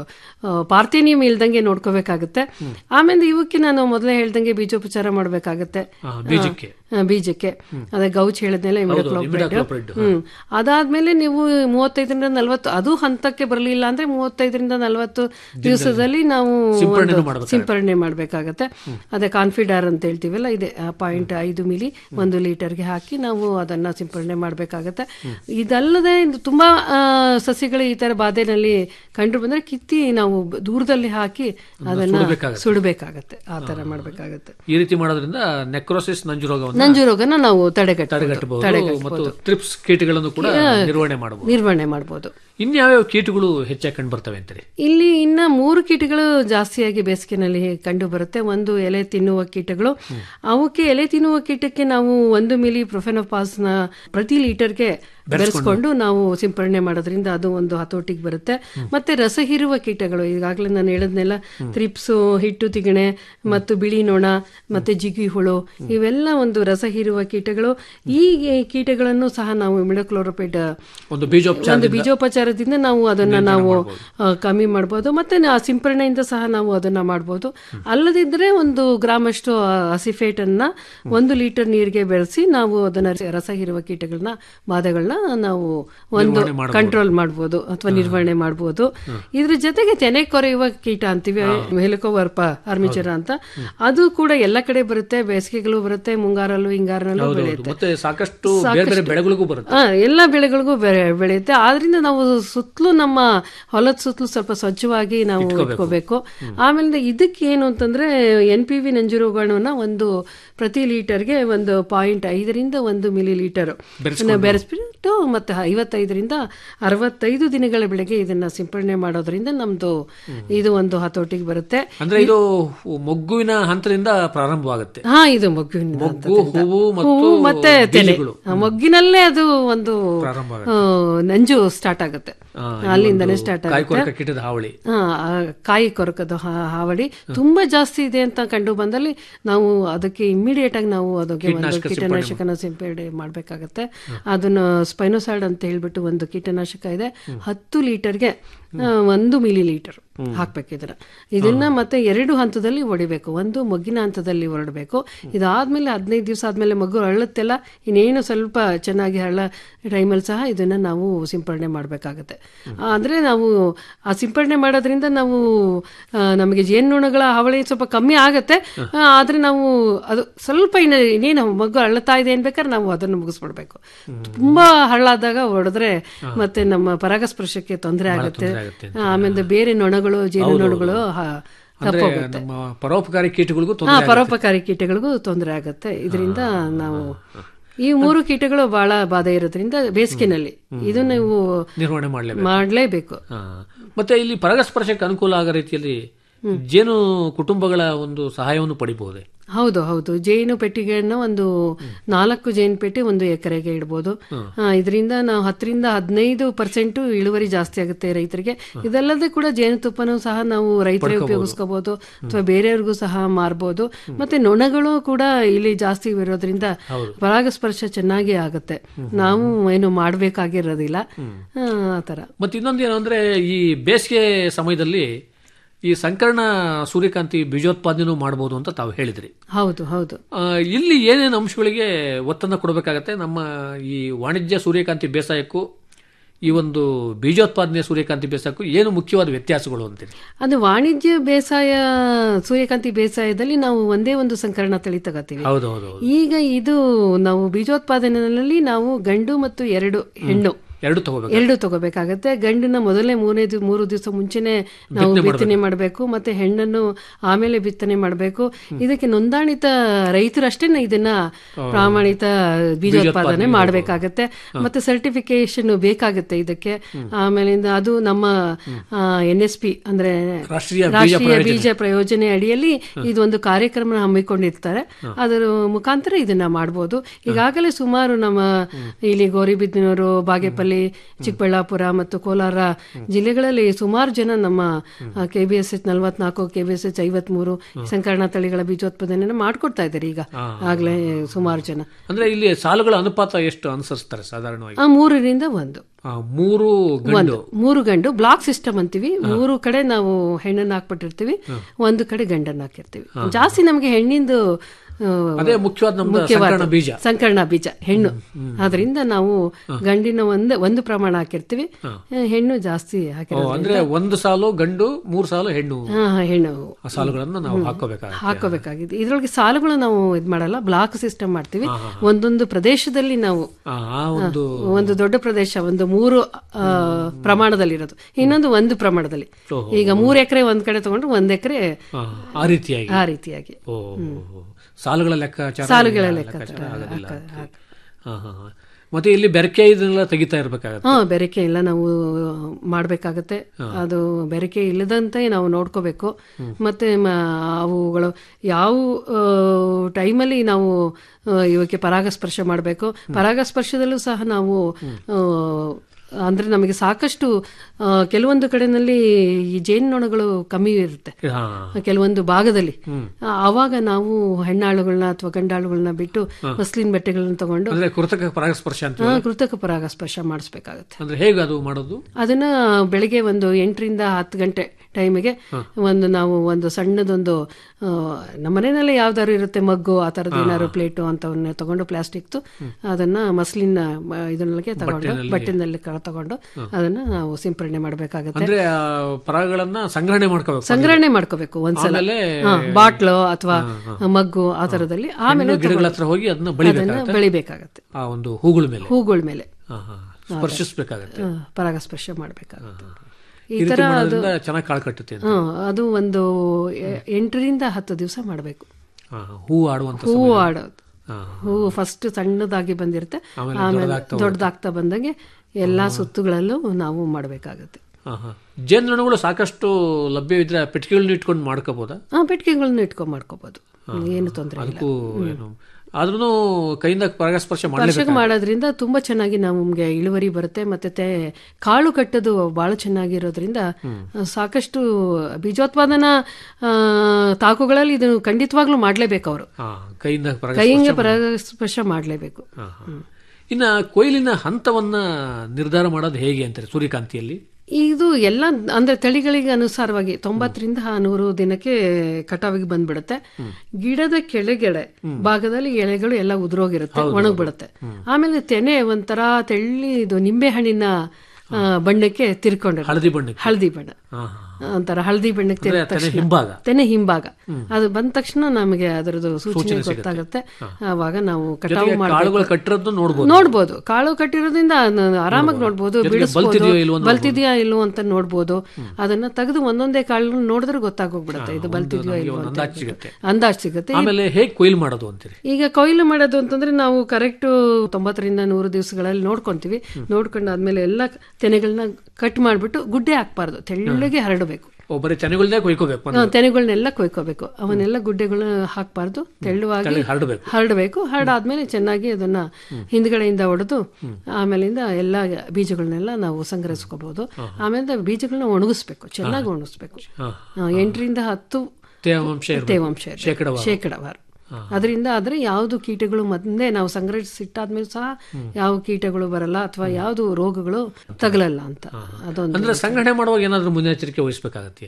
ಆ, ಪಾರ್ಥೇನಿಯಂ ಇಲ್ದಂಗೆ ನೋಡ್ಕೋಬೇಕಾಗತ್ತೆ ಆಮೇಲೆ ಇವಕ್ಕೆ ನಾನು ಮೊದಲೇ ಹೇಳ್ದಂಗೆ ಬೀಜೋಪಚಾರ ಮಾಡ್ಬೇಕಾಗತ್ತೆ ಆ, ಬೀಜಕ್ಕೆ. ಆ, ಬೀಜಕ್ಕೆ ಅದೇ ಗೌಚ್ ಹೇಳಿದ್ನೆಲ್ಲ ಹೌದು, ಇಮಿಡಾಕ್ಲೋಪ್ರೈಡ್ imidacloprid, ಹಾ. ಹ್ಮ್ ಅದಾದ್ಮೇಲೆ ನೀವು ಮೂವತ್ತೈದರಿಂದ ನಲವತ್ತು ಅದು ಹಂತಕ್ಕೆ ಬರಲಿಲ್ಲ ಅಂದ್ರೆ ಮೂವತ್ತೈದರಿಂದ ನಲವತ್ತು ದಿವಸದಲ್ಲಿ ನಾವು ಸಿಂಪರಣೆನೂ ಒಂದು ಮಾಡ್ಬೇಕಾಗತ್ತೆ. ಸಿಂಪರಣೆ ಮಾಡಬೇಕಾಗತ್ತೆ ಅದೇ ಕಾನ್ಫಿಡಾರ್ ಅಂತ ಹೇಳ್ತೀವಲ್ಲ ಇದೆ ಪಾಯಿಂಟ್ ಐದು ಮಿಲಿ ಒಂದು ಲೀಟರ್ಗೆ ಹಾಕಿ ನಾವು ಅದನ್ನ ಸಿಂಪರಣೆ ಮಾಡಬೇಕಾಗತ್ತೆ ಇದಲ್ಲದೆ ಇದು ತುಂಬಾ ಆ, ಸಸಿಗಳು ಈ ತರ ಬಾಧೆನಲ್ಲಿ ಕಂಡು ಬಂದ್ರೆ ಕಿತ್ತಿ ನಾವು ದೂರದಲ್ಲಿ ಹಾಕಿ ಅದನ್ನ ಸುಡ್ಬೇಕಾಗತ್ತೆ. ಸುಡಬೇಕಾಗತ್ತೆ ಆ ತರ ಮಾಡ್ಬೇಕಾಗತ್ತೆ ಈ ರೀತಿ ಮಾಡೋದ್ರಿಂದ ನೆಕ್ರೋಸಿಸ್ ನಂಜು ರೋಗವನ್ನು ನಂಜು ರೋಗನ ನಾವು ತಡೆಗಟ್ಟಬಹುದು ತಡೆಗಟ್ಟಬಹುದು ಮತ್ತು ತಡೆಗಟ್ಟಬಹುದು ಟ್ರಿಪ್ಸ್ ಕೀಟಗಳನ್ನು ಕೂಡ ಆ, ನಿರ್ವಹಣೆ ಮಾಡಬಹುದು ನಿರ್ವಹಣೆ ಮಾಡಬಹುದು ಇನ್ಯಾವ್ಯಾವ ಕೀಟಗಳು ಹೆಚ್ಚಾಗಿ ಕಂಡು ಬರ್ತವೆ ಅಂತೀರಿ ಇಲ್ಲಿ ಇನ್ನ ಮೂರು ಕೀಟಗಳು ಜಾಸ್ತಿಯಾಗಿ ಬೇಸಿಗೆನಲ್ಲಿ ಕಂಡು ಬರುತ್ತೆ ಒಂದು ಎಲೆ ತಿನ್ನುವ ಕೀಟಗಳು ಅವಕ್ಕೆ ಎಲೆ ತಿನ್ನುವ ಕೀಟಕ್ಕೆ ನಾವು ಒಂದು ಮಿಲಿ ಪ್ರೊಫೆನೋಪಾಸ್ ನ ಪ್ರತಿ ಲೀಟರ್ಗೆ ಬೆರೆಸ್ಕೊಂಡು ನಾವು ಸಿಂಪರಣೆ ಮಾಡೋದ್ರಿಂದ ಅದು ಒಂದು ಹತೋಟಿಗೆ ಬರುತ್ತೆ ಮತ್ತೆ ರಸ ಹೀರುವ ಕೀಟಗಳು ಈಗಾಗಲೇ ನಾನು ಹೇಳಿದ್ನೆಲ್ಲ ತ್ರಿಪ್ಸು ಹಿಟ್ಟು ತಿಗಣೆ ಮತ್ತು ಬಿಳಿ ನೊಣ ಮತ್ತೆ ಜಿಗಿ ಹುಳು ಇವೆಲ್ಲ ಒಂದು ರಸ ಹೀರುವ ಕೀಟಗಳು ಈ ಕೀಟಗಳನ್ನು ಸಹ ನಾವು ಮಿಡಕ್ಲೋರೋಪೈಡ್ ಒಂದು ಬೀಜೋಪಚಾರ ಒಂದು ಬೀಜೋಪಚಾರದಿಂದ ನಾವು ಅದನ್ನ ನಾವು ಆ, ಕಮ್ಮಿ ಮಾಡ್ಬೋದು ಮತ್ತೆ ಆ ಸಿಂಪರಣೆಯಿಂದ ಸಹ ನಾವು ಅದನ್ನ ಮಾಡ್ಬೋದು ಅಲ್ಲದಿದ್ರೆ ಒಂದು ಗ್ರಾಮಷ್ಟು ಅಸಿಫೇಟ್ ಅನ್ನ ಒಂದು ಲೀಟರ್ ನೀರಿಗೆ ಬೆರೆಸಿ ನಾವು ಅದನ್ನ ರಸ ಹೀರುವ ಕೀಟಗಳನ್ನ ಬಾಧೆಗಳನ್ನ ನಾವು ಒಂದು ನಿರ್ವಹಣೆ ಮಾಡ್ಬೋದು. ಕಂಟ್ರೋಲ್ ಮಾಡ್ಬೋದು ಅಥವಾ ನಿರ್ವಹಣೆ ಮಾಡ್ಬೋದು ಇದ್ರ ಜೊತೆಗೆ ತೆನೆ ಕೊರೆಯುವ ಕೀಟ ಅಂತೀವಿ ಹೆಲಿಕೋವರ್ಪ ಆರ್ಮಿಚರ ಅಂತ ಅದು ಕೂಡ ಎಲ್ಲ ಕಡೆ ಬರುತ್ತೆ ಬೇಸಿಗೆಗಳು ಬರುತ್ತೆ ಮುಂಗಾರಲ್ಲೂ ಹಿಂಗಾರಲ್ಲೂ ಹೌದು, ಹೌದು. ಬೆಳೆಯುತ್ತೆ ಮತ್ತೆ ಸಾಕಷ್ಟು ಬೇರೆ ಬೇರೆ ಬೆಳೆಗಳಿಗೂ ಬರುತ್ತೆ ಆ, ಎಲ್ಲ ಬೆಳೆಗಳಿಗೂ ಬೆಳೆ- ಬೆಳೆಯುತ್ತೆ ಆದ್ರಿಂದ ನಾವು ಸುತ್ತಲೂ ನಮ್ಮ ಹೊಲದ ಸುತ್ತಲೂ ಸ್ವಲ್ಪ ಸ್ವಚ್ಛವಾಗಿ ನಾವು ಇಟ್ಕೋಬೇಕು ಆಮೇಲೆ ಇದಕ್ಕೆ ಏನು ಅಂತಂದ್ರೆ ಎನ್ ಪಿ ವಿ ನಂಜುರೋಗಾಣವನ್ನ ಒಂದು ಪ್ರತಿ ಲೀಟರ್ಗೆ ಒಂದು ಪಾಯಿಂಟ್ ಐದರಿಂದ ಒಂದು ಮಿಲಿ ಲೀಟರ್ ಬೆರೆಸ್ಬಿಟ್ಟು ಮತ್ತೆ ಐವತ್ತೈದರಿಂದ ಅರವತ್ತೈದು ದಿನಗಳ ಬೆಳೆಗೆ ಇದನ್ನ ಸಿಂಪಡಣೆ ಮಾಡೋದ್ರಿಂದ ನಮ್ದು ಇದು ಒಂದು ಹತೋಟಿಗೆ ಬರುತ್ತೆ ಅಂದ್ರೆ ಇದು ಮೊಗ್ಗುವಿನ ಹಂತದಿಂದ ಪ್ರಾರಂಭವಾಗುತ್ತೆ ಹಾ ಇದು ಮಗುವಿನ ಮೊಗ್ಗು ಹಂತದಿಂದ. ಹೂವು ಮತ್ತು ಹೂವು ಮತ್ತೆ ತೆನೆ ಬೀಜಗಳು. ಆ, ಮೊಗ್ಗಿನಲ್ಲೇ ಅದು ಒಂದು ಪ್ರಾರಂಭ ಆ, ನಂಜು ಸ್ಟಾರ್ಟ್ ಆಗುತ್ತೆ ಆ, ಈ ಅಲ್ಲಿಂದನೇ ಒಂದು ಸ್ಟಾರ್ಟ್ ಕಾಯಿ ಕೊರಕ ಆಗುತ್ತೆ ಕೀಟದ ಹಾವಳಿ ಹಾ, ಆ, ಕಾಯಿ ಕೊರಕದ ಹಾ- ಹಾವಳಿ ತುಂಬಾ ಜಾಸ್ತಿ ಇದೆ ಅಂತ ಕಂಡು ಬಂದಲ್ಲಿ ನಾವು ಅದಕ್ಕೆ ಇಮಿಡಿಯೇಟ್ ಆಗಿ ನಾವು ಅದಕ್ಕೆ ಒಂದು ಕೀಟನಾಶಕ ಸಿಂಪಡಣೆ ಕೀಟನಾಶಕನ ಸಿಂಪಡಣೆ ಮಾಡ್ಬೇಕಾಗತ್ತೆ ಅದನ್ನ ಸ್ಪೈನೋಸೈಡ್ ಅಂತ ಹೇಳ್ಬಿಟ್ಟು ಒಂದು ಕೀಟನಾಶಕ ಇದೆ ಹತ್ತು ಲೀಟರ್ಗೆ ಆ, ಒಂದು ಮಿಲಿ ಲೀಟರ್ ಹಾಕ್ಬೇಕು ಇದನ್ನ ಇದನ್ನ ಮತ್ತೆ ಎರಡು ಹಂತದಲ್ಲಿ ಹೊಡಿಬೇಕು ಒಂದು ಮೊಗ್ಗಿನ ಹಂತದಲ್ಲಿ ಹೊರಡಬೇಕು ಇದಾದ್ಮೇಲೆ ಹದಿನೈದು ದಿವಸ ಆದ್ಮೇಲೆ ಮಗು ಅರಳುತ್ತೆಲ್ಲ ಇನ್ನೇನು ಸ್ವಲ್ಪ ಚೆನ್ನಾಗಿ ಹರಳ ಟೈಮಲ್ಲಿ ಸಹ ಇದನ್ನ ನಾವು ಸಿಂಪಡಣೆ ಮಾಡಬೇಕಾಗತ್ತೆ ಅಂದ್ರೆ ನಾವು ಆ ಸಿಂಪಡಣೆ ಮಾಡೋದ್ರಿಂದ ನಾವು ಆ, ನಮಗೆ ಜೇನುನೊಣಗಳ ಹಾವಳಿ ಸ್ವಲ್ಪ ಕಮ್ಮಿ ಆಗತ್ತೆ ಆ, ಆದ್ರೆ ನಾವು ಅದು ಸ್ವಲ್ಪ ಇನ್ನ ಇನ್ನೇನು ಮಗು ಅಳ್ತಾ ಇದೆ ಅನ್ಬೇಕಾದ್ರೆ ನಾವು ಅದನ್ನು ಮುಗಿಸ್ಬಿಡ್ಬೇಕು ತುಂಬಾ ಹಳ್ಳಾದಾಗ ಹೊಡೆದ್ರೆ ಮತ್ತೆ ನಮ್ಮ ಪರಾಗಸ್ಪರ್ಶಕ್ಕೆ ತೊಂದರೆ ಆಗುತ್ತೆ ಆಗುತ್ತೆ ಆಮೇಲೆ ಬೇರೆ ನೊಣಗಳು ಜೇನು ನೊಣಗಳು ಹ- ಅಂದ್ರೆ ತಪ್ಪೋಗುತ್ತೆ ನಮ್ಮ ಪರೋಪಕಾರಿ ಕೀಟಗಳಿಗೂ ಹಾ ತೊಂದರೆ ಆಗುತ್ತೆ. ಪರೋಪಕಾರಿ ಕೀಟಗಳಿಗೂ ತೊಂದರೆ ಆಗುತ್ತೆ ಇದರಿಂದ ನಾವು ಈ ಮೂರು ಕೀಟಗಳು ಬಹಳ ಬಾಧೆ ಇರೋದ್ರಿಂದ ಬೇಸಿಗೆನಲ್ಲಿ ಇದು ನೀವು ನಿರ್ವಹಣೆ ಮಾಡಲೇಬೇಕು ಮಾಡ್ಲೇಬೇಕು ಹಾ. ಮತ್ತೆ ಇಲ್ಲಿ ಪರಾಗಸ್ಪರ್ಶಕ್ಕೆ ಅನುಕೂಲ ಆಗೋ ರೀತಿಯಲ್ಲಿ ಜೇನು ಕುಟುಂಬಗಳ ಒಂದು ಸಹಾಯವನ್ನು ಪಡಿಬಹುದೇ ಹೌದು ಹೌದು ಜೇನು ಪೆಟ್ಟಿಗೆಯನ್ನು ಒಂದು ನಾಲ್ಕು ಜೇನು ಪೆಟ್ಟಿ ಒಂದು ಎಕರೆಗೆ ಇಡ್ಬೋದು ಇದರಿಂದ ನಾವು ಹತ್ತರಿಂದ ಹದಿನೈದು ಪರ್ಸೆಂಟ್ ಇಳುವರಿ ಜಾಸ್ತಿ ಆಗುತ್ತೆ ರೈತರಿಗೆ ಇದಲ್ಲದೆ ಕೂಡ ಜೇನುತುಪ್ಪನೂ ಸಹ ನಾವು ರೈತರೇ ಉಪಯೋಗಿಸ್ಕೋಬಹುದು ಅಥವಾ ಬೇರೆಯವ್ರಿಗೂ ಸಹ ಮಾರ್ಬೋದು ಮತ್ತೆ ನೊಣಗಳು ಕೂಡ ಇಲ್ಲಿ ಜಾಸ್ತಿ ಇರೋದ್ರಿಂದ ಪರಾಗಸ್ಪರ್ಶ ಚೆನ್ನಾಗಿ ಆಗುತ್ತೆ ನಾವು ಏನು ಮಾಡ್ಬೇಕಾಗಿರೋದಿಲ್ಲ ಆ ತರ ಮತ್ತೆ ಇನ್ನೊಂದು ಏನು ಅಂದ್ರೆ ಈ ಬೇಸಿಗೆ ಸಮಯದಲ್ಲಿ ಈ ಸಂಕರಣ ಸೂರ್ಯಕಾಂತಿ ಬೀಜೋತ್ಪಾದನೆ ಮಾಡಬಹುದು ಅಂತ ತಾವು ಹೇಳಿದ್ರಿ ಹೌದು ಹೌದು ಆ, ಇಲ್ಲಿ ಏನೇನು ಅಂಶಗಳಿಗೆ ಒತ್ತನ್ನು ಕೊಡಬೇಕಾಗತ್ತೆ ನಮ್ಮ ಈ ವಾಣಿಜ್ಯ ಸೂರ್ಯಕಾಂತಿ ಬೇಸಾಯಕ್ಕೂ ಈ ಒಂದು ಬೀಜೋತ್ಪಾದನೆ ಸೂರ್ಯಕಾಂತಿ ಬೇಸಾಯಕ್ಕೂ ಏನು ಮುಖ್ಯವಾದ ವ್ಯತ್ಯಾಸಗಳು ಅಂತೀರಿ ಅದು ವಾಣಿಜ್ಯ ಬೇಸಾಯ ಸೂರ್ಯಕಾಂತಿ ಬೇಸಾಯದಲ್ಲಿ ನಾವು ಒಂದೇ ಒಂದು ಸಂಕರಣ ತಳಿ ತಗೋತೀವಿ ಹೌದು ಹೌದು ಹೌದು ಈಗ ಇದು ನಾವು ಬೀಜೋತ್ಪಾದನೆಯಲ್ಲಿ ನಾವು ಗಂಡು ಮತ್ತು ಎರಡು ಹೆಣ್ಣು ಎರಡು ತಗೋಬೇಕು ಎರಡು ತಗೋಬೇಕಾಗತ್ತೆ ಗಂಡನ್ನ ಮೊದಲನೇ ಮೂರನೇ ದಿವ್- ಮೂರು ದಿವಸ ಮುಂಚೆನೆ ನಾವು ಬಿತ್ತನೆ ಬಿತ್ತನೆ ಮಾಡಬೇಕು ಮತ್ತೆ ಹೆಣ್ಣನ್ನು ಆಮೇಲೆ ಬಿತ್ತನೆ ಮಾಡಬೇಕು ಇದಕ್ಕೆ ನೋಂದಾಣಿತ ರೈತರಷ್ಟೇ ಇದನ್ನ ಪ್ರಾಮಾಣಿತ ಬೀಜೋತ್ಪಾದನೆ ಬೀಜೋತ್ಪಾದನೆ ಮಾಡಬೇಕಾಗತ್ತೆ ಮತ್ತೆ ಸರ್ಟಿಫಿಕೇಶನ್ ಬೇಕಾಗುತ್ತೆ ಇದಕ್ಕೆ ಆಮೇಲಿಂದ ಅದು ನಮ್ಮ ಎನ್ ಎಸ್ ಪಿ ಅಂದ್ರೆ ರಾಷ್ಟ್ರೀಯ ಬೀಜ ರಾಷ್ಟ್ರೀಯ ಪ್ರಯೋಜನೆ. ಬೀಜ ಪ್ರಯೋಜನೆ ಅಡಿಯಲ್ಲಿ ಇದೊಂದು ಕಾರ್ಯಕ್ರಮ ಹಮ್ಮಿಕೊಂಡಿರ್ತಾರೆ ಅದರ ಮುಖಾಂತರ ಇದನ್ನ ಮಾಡಬಹುದು ಈಗಾಗಲೇ ಸುಮಾರು ನಮ್ಮ ಇಲ್ಲಿ ಗೌರಿಬಿದನೂರು ಬಾಗೇಪಲ್ಲಿ ಚಿಕ್ಕಬಳ್ಳಾಪುರ ಮತ್ತು ಕೋಲಾರ ಜಿಲ್ಲೆಗಳಲ್ಲಿ ಸುಮಾರು ಜನ ನಮ್ಮ ಕೆ ಬಿ ಎಸ್ ಎಚ್ ನಲ್ವತ್ನಾಲ್ಕು ಕೆ ಬಿ ಎಸ್ ಎಚ್ ಐವತ್ಮೂರು ಸಂಕರಣ ತಳಿಗಳ ಬೀಜೋತ್ಪಾದನೆಯನ್ನು ಮಾಡ್ಕೊಡ್ತಾ ಇದ್ದಾರೆ ಈಗ ಆಗ್ಲೇ ಸುಮಾರು ಜನ ಅಂದ್ರೆ ಇಲ್ಲಿ ಸಾಲುಗಳ ಅನುಪಾತ ಎಷ್ಟು ಅನುಸರಿಸ್ತಾರೆ ಸಾಧಾರಣವಾಗಿ ಆ ಮೂರರಿಂದ ಒಂದು ಆ, ಮೂರು ಗಂಡು ಒಂದು ಮೂರು ಗಂಡು ಬ್ಲಾಕ್ ಸಿಸ್ಟಮ್ ಅಂತೀವಿ ಮೂರು ಕಡೆ ನಾವು ಹೆಣ್ಣನ್ನು ಹಾಕ್ಬಿಟ್ಟಿರ್ತೀವಿ ಒಂದು ಕಡೆ ಗಂಡನ್ನ ಹಾಕಿರ್ತೀವಿ ಜಾಸ್ತಿ ನಮಗೆ ಹೆಣ್ಣಿಂದು ಆ, ಅದೇ ಮುಖ್ಯವಾದ ನಮ್ದು ಮುಖ್ಯವಾದ ಸಂಕರಣ ಬೀಜ. ಸಂಕರಣ ಬೀಜ ಹೆಣ್ಣು ಅದರಿಂದ ನಾವು ಗಂಡಿನ ಒಂದು ಒಂದು ಪ್ರಮಾಣ ಹಾಕಿರ್ತೀವಿ ಹೆಣ್ಣು ಜಾಸ್ತಿ ಓ, ಹಾಕಿರೋದ್ರಿಂದ ಅಂದ್ರೆ ಒಂದು ಸಾಲು ಗಂಡು ಮೂರು ಸಾಲು ಹೆಣ್ಣು ಹಾ, ಹಾ, ಹೆಣ್ಣು ಆ ಸಾಲುಗಳನ್ನ ನಾವು ಹಾಕೋಬೇಕಾಗುತ್ತೆ ಹಾಕೋಬೇಕಾಗಿದೆ ಇದ್ರೊಳಗೆ ಸಾಲುಗಳು ನಾವು ಇದ್ ಮಾಡಲ್ಲ ಬ್ಲಾಕ್ ಸಿಸ್ಟಮ್ ಮಾಡ್ತೀವಿ ಒಂದೊಂದು ಪ್ರದೇಶದಲ್ಲಿ ನಾವು ಆ, ಆ ಒಂದು ಒಂದು ದೊಡ್ಡ ಪ್ರದೇಶ ಒಂದು ಮೂರು ಆ, ಪ್ರಮಾಣದಲ್ಲಿರೋದು ಇನ್ನೊಂದು ಒಂದು ಪ್ರಮಾಣದಲ್ಲಿ ಓಹೋ. ಈಗ ಮೂರು ಎಕರೆ ಒಂದ್ ಕಡೆ ತಗೊಂಡ್ರೆ ಒಂದ್ ಎಕರೆ ಆ, ಆ ರೀತಿಯಾಗಿ ಆ ರೀತಿಯಾಗಿ ಓ ಸಾಲುಗಳ ಲೆಕ್ಕಾಚಾರ ಸಾಲುಗಳ ಇಲ್ಲ, ಲೆಕ್ಕಾಚಾರ ಆಗೋದಿಲ್ಲ. ಹಾಕ- ಹಾಕ. ಹಾ, ಹಾ, ಹಾ. ಮತ್ತೆ ಇಲ್ಲಿ ಬೆರಕೆ ಇದನ್ನೆಲ್ಲ ತೆಗಿತಾ ಇರ್ಬೇಕಾಗತ್ತೆ ಹಾ ಬೆರಕೆ ಎಲ್ಲ ನಾವು ಮಾಡ್ಬೇಕಾಗತ್ತೆ ಅದು ಬೆರಕೆ ಇಲ್ಲದಂತೆ ನಾವು ನೋಡ್ಕೋಬೇಕು ಮತ್ತೆ ಮ- ಅವುಗಳು ಯಾವ ಟೈಮಲ್ಲಿ ನಾವು ಆ, ಇವಕ್ಕೆ ಪರಾಗಸ್ಪರ್ಶ ಮಾಡಬೇಕು ಪರಾಗಸ್ಪರ್ಶದಲ್ಲೂ ಸಹ ನಾವು ಆ, ಅಂದ್ರೆ ನಮಗೆ ಸಾಕಷ್ಟು ಆ, ಕೆಲವೊಂದು ಕಡೆನಲ್ಲಿ ಈ ಜೇನ್ನೊಣಗಳು ಕಮ್ಮಿ ಇರುತ್ತೆ ಹಾ. ಕೆಲವೊಂದು ಭಾಗದಲ್ಲಿ ಆ, ಆವಾಗ ನಾವು ಹೆಣ್ಣಾಳುಗಳನ್ನ ಅಥವಾ ಗಂಡಾಳುಗಳನ್ನ ಬಿಟ್ಟು ಮಸ್ಲಿನ್ ಬಟ್ಟೆಗಳನ್ನ ತಗೊಂಡು ಅಂದ್ರೆ ಕೃತಕ ಪರಾಗಸ್ಪರ್ಶ ಅಂತ ಆ, ಕೃತಕ ಪರಾಗಸ್ಪರ್ಶ ಮಾಡಿಸ್ಬೇಕಾಗತ್ತೆ ಅಂದ್ರೆ ಹೇಗೆ ಅದು ಮಾಡೋದು ಅದನ್ನ ಬೆಳಿಗ್ಗೆ ಒಂದು ಎಂಟರಿಂದ ಹತ್ತು ಗಂಟೆ ಟೈಮಿಗೆ ಒಂದು ನಾವು ಒಂದು ಸಣ್ಣದೊಂದು ಆ, ನಮ್ಮ ಮನೆಯಲ್ಲೇ ಯಾವ್ದಾದ್ರು ಇರುತ್ತೆ ಮಗ್ಗು ಆ ಥರದ್ದು ಏನಾದ್ರು ಪ್ಲೇಟು ಅಂತವನ್ನ ತಗೊಂಡು ಪ್ಲಾಸ್ಟಿಕ್ದು ಅದನ್ನ ಮಸ್ಲಿನ್ ಇದನ್ನೊಳಗೆ ತಗೊಂಡು ಬಟ್ಟೆನಲ್ಲಿ ಕ- ತಗೊಂಡು ಅದನ್ನ ನಾವು ಸಿಂಪರಣೆ ಮಾಡಬೇಕಾಗತ್ತೆ ಅಂದ್ರೆ ಆ ಪರಾಗಗಳನ್ನ ಸಂಗ್ರಹಣೆ ಮಾಡ್ಕೋಬೇಕು ಸಂಗ್ರಹಣೆ ಮಾಡ್ಕೋಬೇಕು ಒಂದ್ಸಲ ಆಮೇಲೆ ಬಾಟ್ಲು ಅಥವಾ ಮಗ್ಗು ಆ ಥರದಲ್ಲಿ ಆಮೇಲೆ ಹೆಣ್ಣು ಗಿಡಗಳ ಹತ್ರ ಹೋಗಿ ಅದನ್ನ ಬಳಿಬೇಕಾಗತ್ತೆ ಅದನ್ನ ಬೆಳಿಬೇಕಾಗತ್ತೆ ಆ ಒಂದು ಹೂಗಳ ಮೇಲೆ ಹೂಗಳ ಮೇಲೆ ಹಾ, ಹಾ. ಸ್ಪರ್ಶಿಸ್ಬೇಕಾಗತ್ತೆ ಆ, ಪರಾಗಸ್ಪರ್ಶ ಮಾಡಬೇಕಾಗುತ್ತೆ ಈ ಈ ರೀತಿ ತರ ಅದು ಮಾಡೋದ್ರಿಂದ ಚೆನ್ನಾಗಿ ಕಾಳು ಕಟ್ಟುತ್ತೆ ಅಂತ. ಹ್ಮ್, ಅದು ಒಂದು ಎ- ಎಂಟರಿಂದ ಹತ್ತು ದಿವಸ ಮಾಡಬೇಕು ಹಾ, ಹಾ. ಹೂ ಆಡುವಂತ ಹೂವು ಸಮಯ. ಆಡೋದು ಹಾ. ಹೂವು ಫಸ್ಟ್ ಸಣ್ಣದಾಗಿ ಬಂದಿರುತ್ತೆ ಆಮೇಲೆ ಆಮೇಲೆ ದೊಡ್ಡದಾಗ್ತಾ ದೊಡ್ಡದಾಗ್ತಾ ಬಂದಂಗೆ ಎಲ್ಲಾ ಸುತ್ತುಗಳಲ್ಲೂ ನಾವು ಮಾಡಬೇಕಾಗುತ್ತೆ ಹಾ, ಹಾ. ಜೇನುನೊಣಗಳು ಸಾಕಷ್ಟು ಲಭ್ಯವಿದ್ರೆ ಪೆಟ್ಟಿಗೆಗಳನ್ನ ಇಟ್ಕೊಂಡು ಮಾಡ್ಕೋಬಹುದಾ ಆ ಪೆಟ್ಟಿಗೆಗಳನ್ನ ಇಟ್ಕೊಂಡ್ ಮಾಡ್ಕೋಬಹುದು ಏನು ತೊಂದರೆ ಇಲ್ಲ ಅದಕ್ಕೂ ಏನು ಆದ್ರೂ ಕೈಯಿಂದ ಪರಾಗಸ್ಪರ್ಶ ಸ್ಪರ್ಶಕ ಮಾಡಲೇಬೇಕು ಮಾಡೋದ್ರಿಂದ ತುಂಬಾ ಚೆನ್ನಾಗಿ ನಮಗೆ ಇಳುವರಿ ಬರುತ್ತೆ ಮತ್ತೆ ತೆ- ಕಾಳು ಕಟ್ಟೋದು ಬಹಳ ಚೆನ್ನಾಗಿರೋದ್ರಿಂದ ಆ, ಸಾಕಷ್ಟು ಬೀಜೋತ್ಪಾದನಾ ಆ, ತಾಕುಗಳಲ್ಲಿ ಇದು ಖಂಡಿತವಾಗ್ಲೂ ಮಾಡ್ಲೇಬೇಕು ಅವರು ಕೈಯಿಂದ ಕೈಯಿಂದ ಪರಾಗಸ್ಪರ್ಶ ಪರಾಗಸ್ಪರ್ಶ ಮಾಡ್ಲೇಬೇಕು ಹಾ, ಹಾ. ಇನ್ನ ಕೊಯ್ಲಿನ ಹಂತವನ್ನ ನಿರ್ಧಾರ ಮಾಡೋದು ಹೇಗೆ ಅಂತಾರೆ ಸೂರ್ಯಕಾಂತಿಯಲ್ಲಿ ಇದು ಎಲ್ಲ ಅಂದ್ರೆ ತಳಿಗಳಿಗೆ ಅನುಸಾರವಾಗಿ ತೊಂಬತ್ತರಿಂದ ನೂರು ದಿನಕ್ಕೆ ಕಟಾವಿಗೆ ಬಂದ್ಬಿಡುತ್ತೆ ಗಿಡದ ಕೆಳಗಡೆ ಭಾಗದಲ್ಲಿ ಎಲೆಗಳು ಎಲ್ಲ ಉದುರೋಗಿರುತ್ತೆ ಒಣಗ್ಬಿಡುತ್ತೆ ಆಮೇಲೆ ತೆನೆ ಒಂಥರ ತೆಳ್ಳಿ ಇದು ನಿಂಬೆ ಹಣ್ಣಿನ ಆ, ಬಣ್ಣಕ್ಕೆ ತಿರ್ಕೊಂಡಿರುತ್ತೆ ಹಳದಿ ಬಣ್ಣಕ್ಕೆ ಹಳದಿ ಬಣ್ಣ ಹಾ, ಒಂಥರ ಹಳದಿ ಬಣ್ಣಕ್ಕೆ ಅಂದ್ರೆ ತಿರ್ಗಿದ ತೆನೆ ತಕ್ಷಣ ಹಿಂಭಾಗ. ತೆನೆ ಹಿಂಭಾಗ ಅದು ಬಂದ ತಕ್ಷಣ ನಮಗೆ ಅದರದ್ದು ಸೂಚನೆ ಗೊತ್ತಾಗುತ್ತೆ ಆವಾಗ ನಾವು ಕಟಾವು ಜೊತೆಗೆ ಮಾಡಬೇಕು ಕಾಳುಗಳು ಕಟ್ಟಿರೋದು ನೋಡ್ಬೋದು ನೋಡ್ಬೋದು ಕಾಳು ಕಟ್ಟಿರೋದ್ರಿಂದ ನ- ಆರಾಮಾಗಿ ನೋಡ್ಬೋದು ಜೊತೆಗೆ ಬಿಡಿಸ್ಬೋದು ಬಲ್ತಿದ್ಯೋ ಇಲ್ವೋ ಅಂತ ಬಲ್ತಿದ್ಯಾ ಇಲ್ವೋ ಅಂತ ನೋಡ್ಬೋದು ಅದನ್ನ ತೆಗೆದು ಒಂದೊಂದೇ ಕಾಳು ನೋಡಿದ್ರೆ ಗೊತ್ತಾಗೋಗ್ಬಿಡುತ್ತೆ ಇದು ಬಲ್ತಿದ್ಯೋ ನಮ್ಗೆ ಇಲ್ವೋ ಒಂದು ಅಂತ ಅಂದಾಜು ಹೇಳ್ಬಿಟ್ಟು. ಸಿಗುತ್ತೆ. ಅಂದಾಜು ಸಿಗುತ್ತೆ ಆಮೇಲೆ ಹೇಗೆ ಕೊಯ್ಲು ಮಾಡೋದು ಅಂತೀರಿ ಈಗ ಕೊಯ್ಲು ಮಾಡೋದು ಅಂತಂದ್ರೆ ನಾವು ಕರೆಕ್ಟ್ ತೊಂಬತ್ತರಿಂದ ನೂರು ದಿವಸಗಳಲ್ಲಿ ನೋಡ್ಕೊಂತೀವಿ ನೋಡ್ಕೊಂಡಾದ್ಮೇಲೆ ಎಲ್ಲ ತೆನೆಗಳನ್ನ ಕಟ್ ಮಾಡ್ಬಿಟ್ಟು ಗುಡ್ಡೆ ಹಾಕ್ಬಾರ್ದು ತೆಳ್ಳಗೆ ಹರಡಬೇಕು ಒಬ್ಬರೇ ತೆನೆಗಳನ್ನೇ ಕೊಯ್ಕೋಬೇಕು ಆ, ತೆನೆಗಳನ್ನೆಲ್ಲ ಕೊಯ್ಕೋಬೇಕು ಅವನ್ನೆಲ್ಲ ಗುಡ್ಡೆಗಳನ್ನ ಹಾಕ್ಬಾರ್ದು ತೆಳ್ಳುವಾಗಿ ತೆಳ್ಳಗೆ ಹರಡ್ಬೇಕು. ಹರಡಬೇಕು ಹರಡಾದ್ಮೇಲೆ ಚೆನ್ನಾಗಿ ಅದನ್ನ ಹಿಂದ್ಗಡೆಯಿಂದ ಹೊಡೆದು ಆಮೇಲಿಂದ ಎಲ್ಲ ಬೀಜಗಳನ್ನೆಲ್ಲ ನಾವು ಸಂಗ್ರಹಿಸ್ಕೋಬಹುದು ಆಮೇಲೆ ಬೀಜಗಳನ್ನ ಒಣಗಿಸ್ಬೇಕು ಚೆನ್ನಾಗಿ ಒಣಗಿಸ್ಬೇಕು ಹಾ. ಆ, ಎಂಟರಿಂದ ಹತ್ತು ತೇವಾಂಶ ಇರ್ಬೇಕು. ತೇವಾಂಶ ಇರ್ಬೇಕು. ಶೇಕಡಾವಾರು. ಶೇಕಡಾವಾರು ಅದರಿಂದ ಆದ್ರೆ ಯಾವುದು ಕೀಟಗಳು ಮೊದಲೇ ನಾವು ಸಂಗ್ರಹಿಸಿಟ್ಟಾದ್ಮೇಲೆ ಸಹ ಯಾವ ಕೀಟಗಳು ಬರಲ್ಲ ಅಥವಾ ಯಾವುದು ರೋಗಗಳು ತಗಲಲ್ಲ ಅಂತ ಅದೊಂದು ಅಂದ್ರೆ ಸಂಗ್ರಹಣೆ ಮಾಡುವಾಗ ಏನಾದ್ರೂ ಮುನ್ನೆಚ್ಚರಿಕೆ ವಹಿಸ್ಬೇಕಾಗತ್ತೆ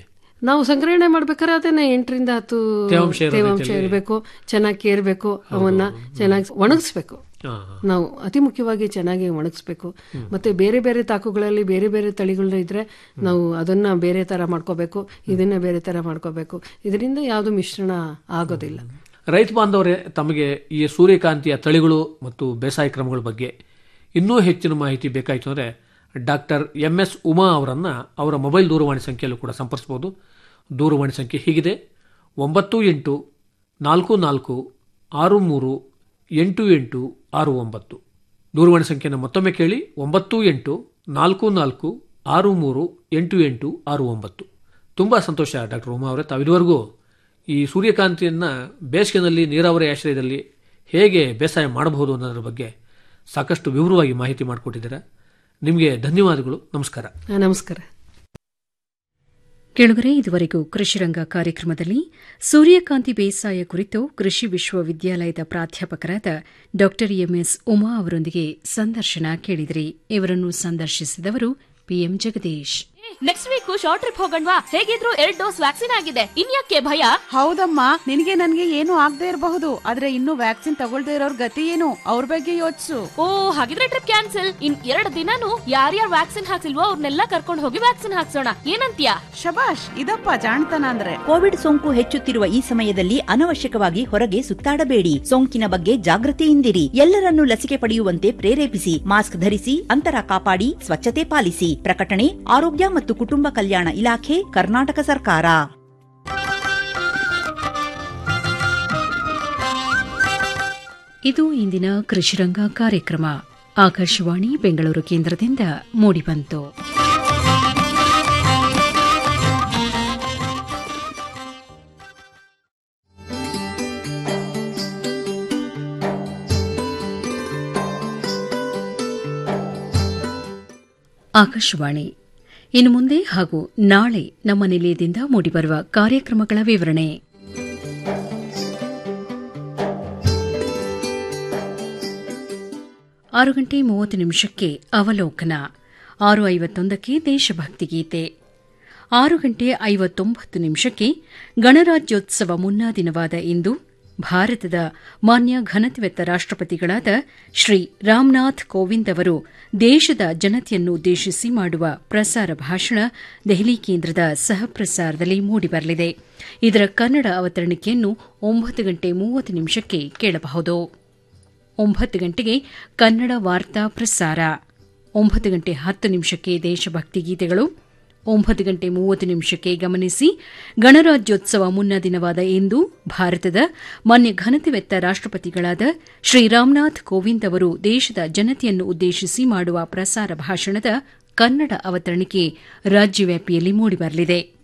ನಾವು ಸಂಗ್ರಹಣೆ ಮಾಡ್ಬೇಕಾದ್ರೆ ಅದೇನೆ ಎಂಟರಿಂದ ಹತ್ತು ತೇವಾಂಶ ಇರೋ ತೇವಾಂಶ ರೀತಿಯಲ್ಲಿ. ಇರಬೇಕು ಚೆನ್ನಾಗಿ ಕೇರ್ಬೇಕು ಅವನ್ನ ಚೆನ್ನಾಗಿ ಒಣಗಿಸ್ಬೇಕು ಹಾ, ನಾವು ಅತಿ ಮುಖ್ಯವಾಗಿ ಚೆನ್ನಾಗಿ ಒಣಗಿಸ್ಬೇಕು ಮತ್ತೆ ಬೇರೆ ಬೇರೆ ತಾಕುಗಳಲ್ಲಿ ಬೇರೆ ಬೇರೆ ತಳಿಗಳು ಇದ್ರೆ ನಾವು ಅದನ್ನ ಬೇರೆ ತರ ಮಾಡ್ಕೋಬೇಕು ಇದನ್ನ ಬೇರೆ ತರ ಮಾಡ್ಕೋಬೇಕು ಇದರಿಂದ ಯಾವುದು ಮಿಶ್ರಣ ಆಗೋದಿಲ್ಲ ರೈತ ಬಾಂಧವರೇ ತಮಗೆ ಈ ಸೂರ್ಯಕಾಂತಿಯ ತಳಿಗಳು ಮತ್ತು ಬೇಸಾಯ ಕ್ರಮಗಳ ಬಗ್ಗೆ ಇನ್ನೂ ಹೆಚ್ಚಿನ ಮಾಹಿತಿ ಬೇಕಾಯಿತು ಅಂದರೆ ಡಾಕ್ಟರ್ ಎಂ ಎಸ್ ಉಮಾ ಅವರನ್ನು ಅವರ ಮೊಬೈಲ್ ದೂರವಾಣಿ ಸಂಖ್ಯೆಯಲ್ಲೂ ಕೂಡ ಸಂಪರ್ಸ್ಬೋದು ದೂರವಾಣಿ ಸಂಖ್ಯೆ ಹೀಗಿದೆ ಒಂಬತ್ತು ಎಂಟು ನಾಲ್ಕು ನಾಲ್ಕು ಆರು ಮೂರು ಎಂಟು ಎಂಟು ಆರು ಒಂಬತ್ತು ದೂರವಾಣಿ ಸಂಖ್ಯೆಯನ್ನು ಮತ್ತೊಮ್ಮೆ ಕೇಳಿ ಒಂಬತ್ತು ಎಂಟು ನಾಲ್ಕು ನಾಲ್ಕು ಆರು ಮೂರು ಎಂಟು ಎಂಟು ಆರು ಒಂಬತ್ತು ತುಂಬ ಸಂತೋಷ ಡಾಕ್ಟರ್ ಉಮಾ ಅವರೇ ತಾವು ಇದುವರೆಗೂ ಈ ಸೂರ್ಯಕಾಂತಿಯನ್ನು ಬೇಸಿಗೆನಲ್ಲಿ ನೀರಾವರಿ ಆಶ್ರಯದಲ್ಲಿ ಹೇಗೆ ಬೇಸಾಯ ಮಾಡಬಹುದು ಅನ್ನೋದ್ರ ಬಗ್ಗೆ ಸಾಕಷ್ಟು ವಿವರವಾಗಿ ಮಾಹಿತಿ ಮಾಡಿಕೊಟ್ಟಿದ್ದೀರಾ ನಿಮಗೆ ಧನ್ಯವಾದಗಳು ನಮಸ್ಕಾರ ಆ, ನಮಸ್ಕಾರ ಕೆಳಗರೆ ಇದುವರೆಗೂ ಕೃಷಿರಂಗ ಕಾರ್ಯಕ್ರಮದಲ್ಲಿ ಸೂರ್ಯಕಾಂತಿ ಬೇಸಾಯ ಕುರಿತು ಕೃಷಿ ವಿಶ್ವವಿದ್ಯಾಲಯದ ಪ್ರಾಧ್ಯಾಪಕರಾದ ಡಾ ಎಂಎಸ್ ಉಮಾ ಅವರೊಂದಿಗೆ ಸಂದರ್ಶನ ಕೇಳಿದಿರಿ ಇವರನ್ನು ಸಂದರ್ಶಿಸಿದವರು PM Jagadish next week short trip ಹೋಗಣ್ವಾ ಹೇಗಿದ್ರು ಎರಡ್ ಡೋಸ್ ವ್ಯಾಕ್ಸಿನ್ ಆಗಿದೆ ಇನ್ಯಾಕೆ ಭಯ ಹೌದಮ್ಮ ನಿನಗೆ ನನ್ಗೆ ಏನು ಆಗದೆ ಇರಬಹುದು ಆದ್ರೆ ಇನ್ನು ವ್ಯಾಕ್ಸಿನ್ ತಗೊಳ್ದೇ ಇರೋರ್ ಗತಿ ಏನು ಅವ್ರ ಬಗ್ಗೆ ಯೋಚಿಸು ಓ ಹಾಗಿದ್ರೆ ಟ್ರಿಪ್ ಕ್ಯಾನ್ಸಲ್ ಇನ್ ಎರಡು ದಿನಾನು ಯಾರ್ಯಾರು ವ್ಯಾಕ್ಸಿನ್ ಹಾಕ್ಸಿಲ್ವೋ ಅವ್ರನ್ನೆಲ್ಲ ಕರ್ಕೊಂಡು ಹೋಗಿ ವ್ಯಾಕ್ಸಿನ್ ಹಾಕ್ಸೋಣ ಏನಂತೀಯ ಶಬಾಷ್ ಇದಪ್ಪ ಜಾಣ್ತನ ಅಂದ್ರೆ ಕೋವಿಡ್ ಸೋಂಕು ಹೆಚ್ಚುತ್ತಿರುವ ಈ ಸಮಯದಲ್ಲಿ ಅನವಶ್ಯಕವಾಗಿ ಹೊರಗೆ ಸುತ್ತಾಡಬೇಡಿ ಸೋಂಕಿನ ಬಗ್ಗೆ ಜಾಗೃತಿಯಿಂದಿರಿ ಎಲ್ಲರನ್ನೂ ಲಸಿಕೆ ಪಡೆಯುವಂತೆ ಪ್ರೇರೇಪಿಸಿ ಮಾಸ್ಕ್ ಧರಿಸಿ ಅಂತರ ಕಾಪಾಡಿ ಸ್ವಚ್ಛತೆ ಪಾಲಿಸಿ ಪ್ರಕಟಣೆ ಆರೋಗ್ಯ ಮತ್ತು ಕುಟುಂಬ ಕಲ್ಯಾಣ ಇಲಾಖೆ ಕರ್ನಾಟಕ ಸರ್ಕಾರ ಇದು ಇಂದಿನ ಕೃಷಿರಂಗ ಕಾರ್ಯಕ್ರಮ ಆಕಾಶವಾಣಿ ಬೆಂಗಳೂರು ಕೇಂದ್ರದಿಂದ ಮೂಡಿಬಂತು ಆಕಾಶವಾಣಿ ಇನ್ನು ಮುಂದೆ ಹಾಗೂ ನಾಳೆ ನಮ್ಮ ನಿಲಯದಿಂದ ಮೂಡಿಬರುವ ಕಾರ್ಯಕ್ರಮಗಳ ವಿವರಣೆ ಆರು ಗಂಟೆ ಮೂವತ್ತು ನಿಮಿಷಕ್ಕೆ ಅವಲೋಕನ ಆರು ಐವತ್ತೊಂದಕ್ಕೆ ದೇಶಭಕ್ತಿ ಗೀತೆ ಆರು ಗಂಟೆ ಐವತ್ತೊಂಬತ್ತು ನಿಮಿಷಕ್ಕೆ ಗಣರಾಜ್ಯೋತ್ಸವ ಮುನ್ನಾ ದಿನವಾದ ಇಂದು ಭಾರತದ ಮಾನ್ಯ ಘನತ್ವೆತ್ತ ರಾಷ್ಟ್ರಪತಿಗಳಾದ ಶ್ರೀ ರಾಮನಾಥ್ ಕೋವಿಂದ್ ಅವರು ದೇಶದ ಜನತೆಯನ್ನು ಉದ್ದೇಶಿಸಿ ಮಾಡುವ ಪ್ರಸಾರ ಭಾಷಣ ದೆಹಲಿ ಕೇಂದ್ರದ ಸಹಪ್ರಸಾರದಲ್ಲಿ ಮೂಡಿಬರಲಿದೆ ಇದರ ಕನ್ನಡ ಅವತರಣಿಕೆಯನ್ನು ಒಂಬತ್ತು ಗಂಟೆ ಮೂವತ್ತು ನಿಮಿಷಕ್ಕೆ ಕೇಳಬಹುದು ಒಂಬತ್ತು ಗಂಟೆಗೆ ಕನ್ನಡ ವಾರ್ತಾ ಪ್ರಸಾರ ಒಂಬತ್ತು ಗಂಟೆ ಹತ್ತು ನಿಮಿಷಕ್ಕೆ ದೇಶಭಕ್ತಿ ಗೀತೆಗಳು ಒಂಬತ್ತು ಗಂಟೆ ಮೂವತ್ತು ನಿಮಿಷಕ್ಕೆ ಗಮನಿಸಿ ಗಣರಾಜ್ಯೋತ್ಸವ ಮುನ್ನ ದಿನವಾದ ಇಂದು ಭಾರತದ ಮಾನ್ಯ ಘನತೆವೆತ್ತ ರಾಷ್ಟ್ರಪತಿಗಳಾದ ಶ್ರೀ ರಾಮನಾಥ್ ಕೋವಿಂದ್ ಅವರು ದೇಶದ ಜನತೆಯನ್ನು ಉದ್ದೇಶಿಸಿ ಮಾಡುವ ಪ್ರಸಾರ ಭಾಷಣದ ಕನ್ನಡ ಅವತರಣಿಕೆ ರಾಜ್ಯವ್ಯಾಪಿಯಲ್ಲಿ ಮೂಡಿಬರಲಿದೆ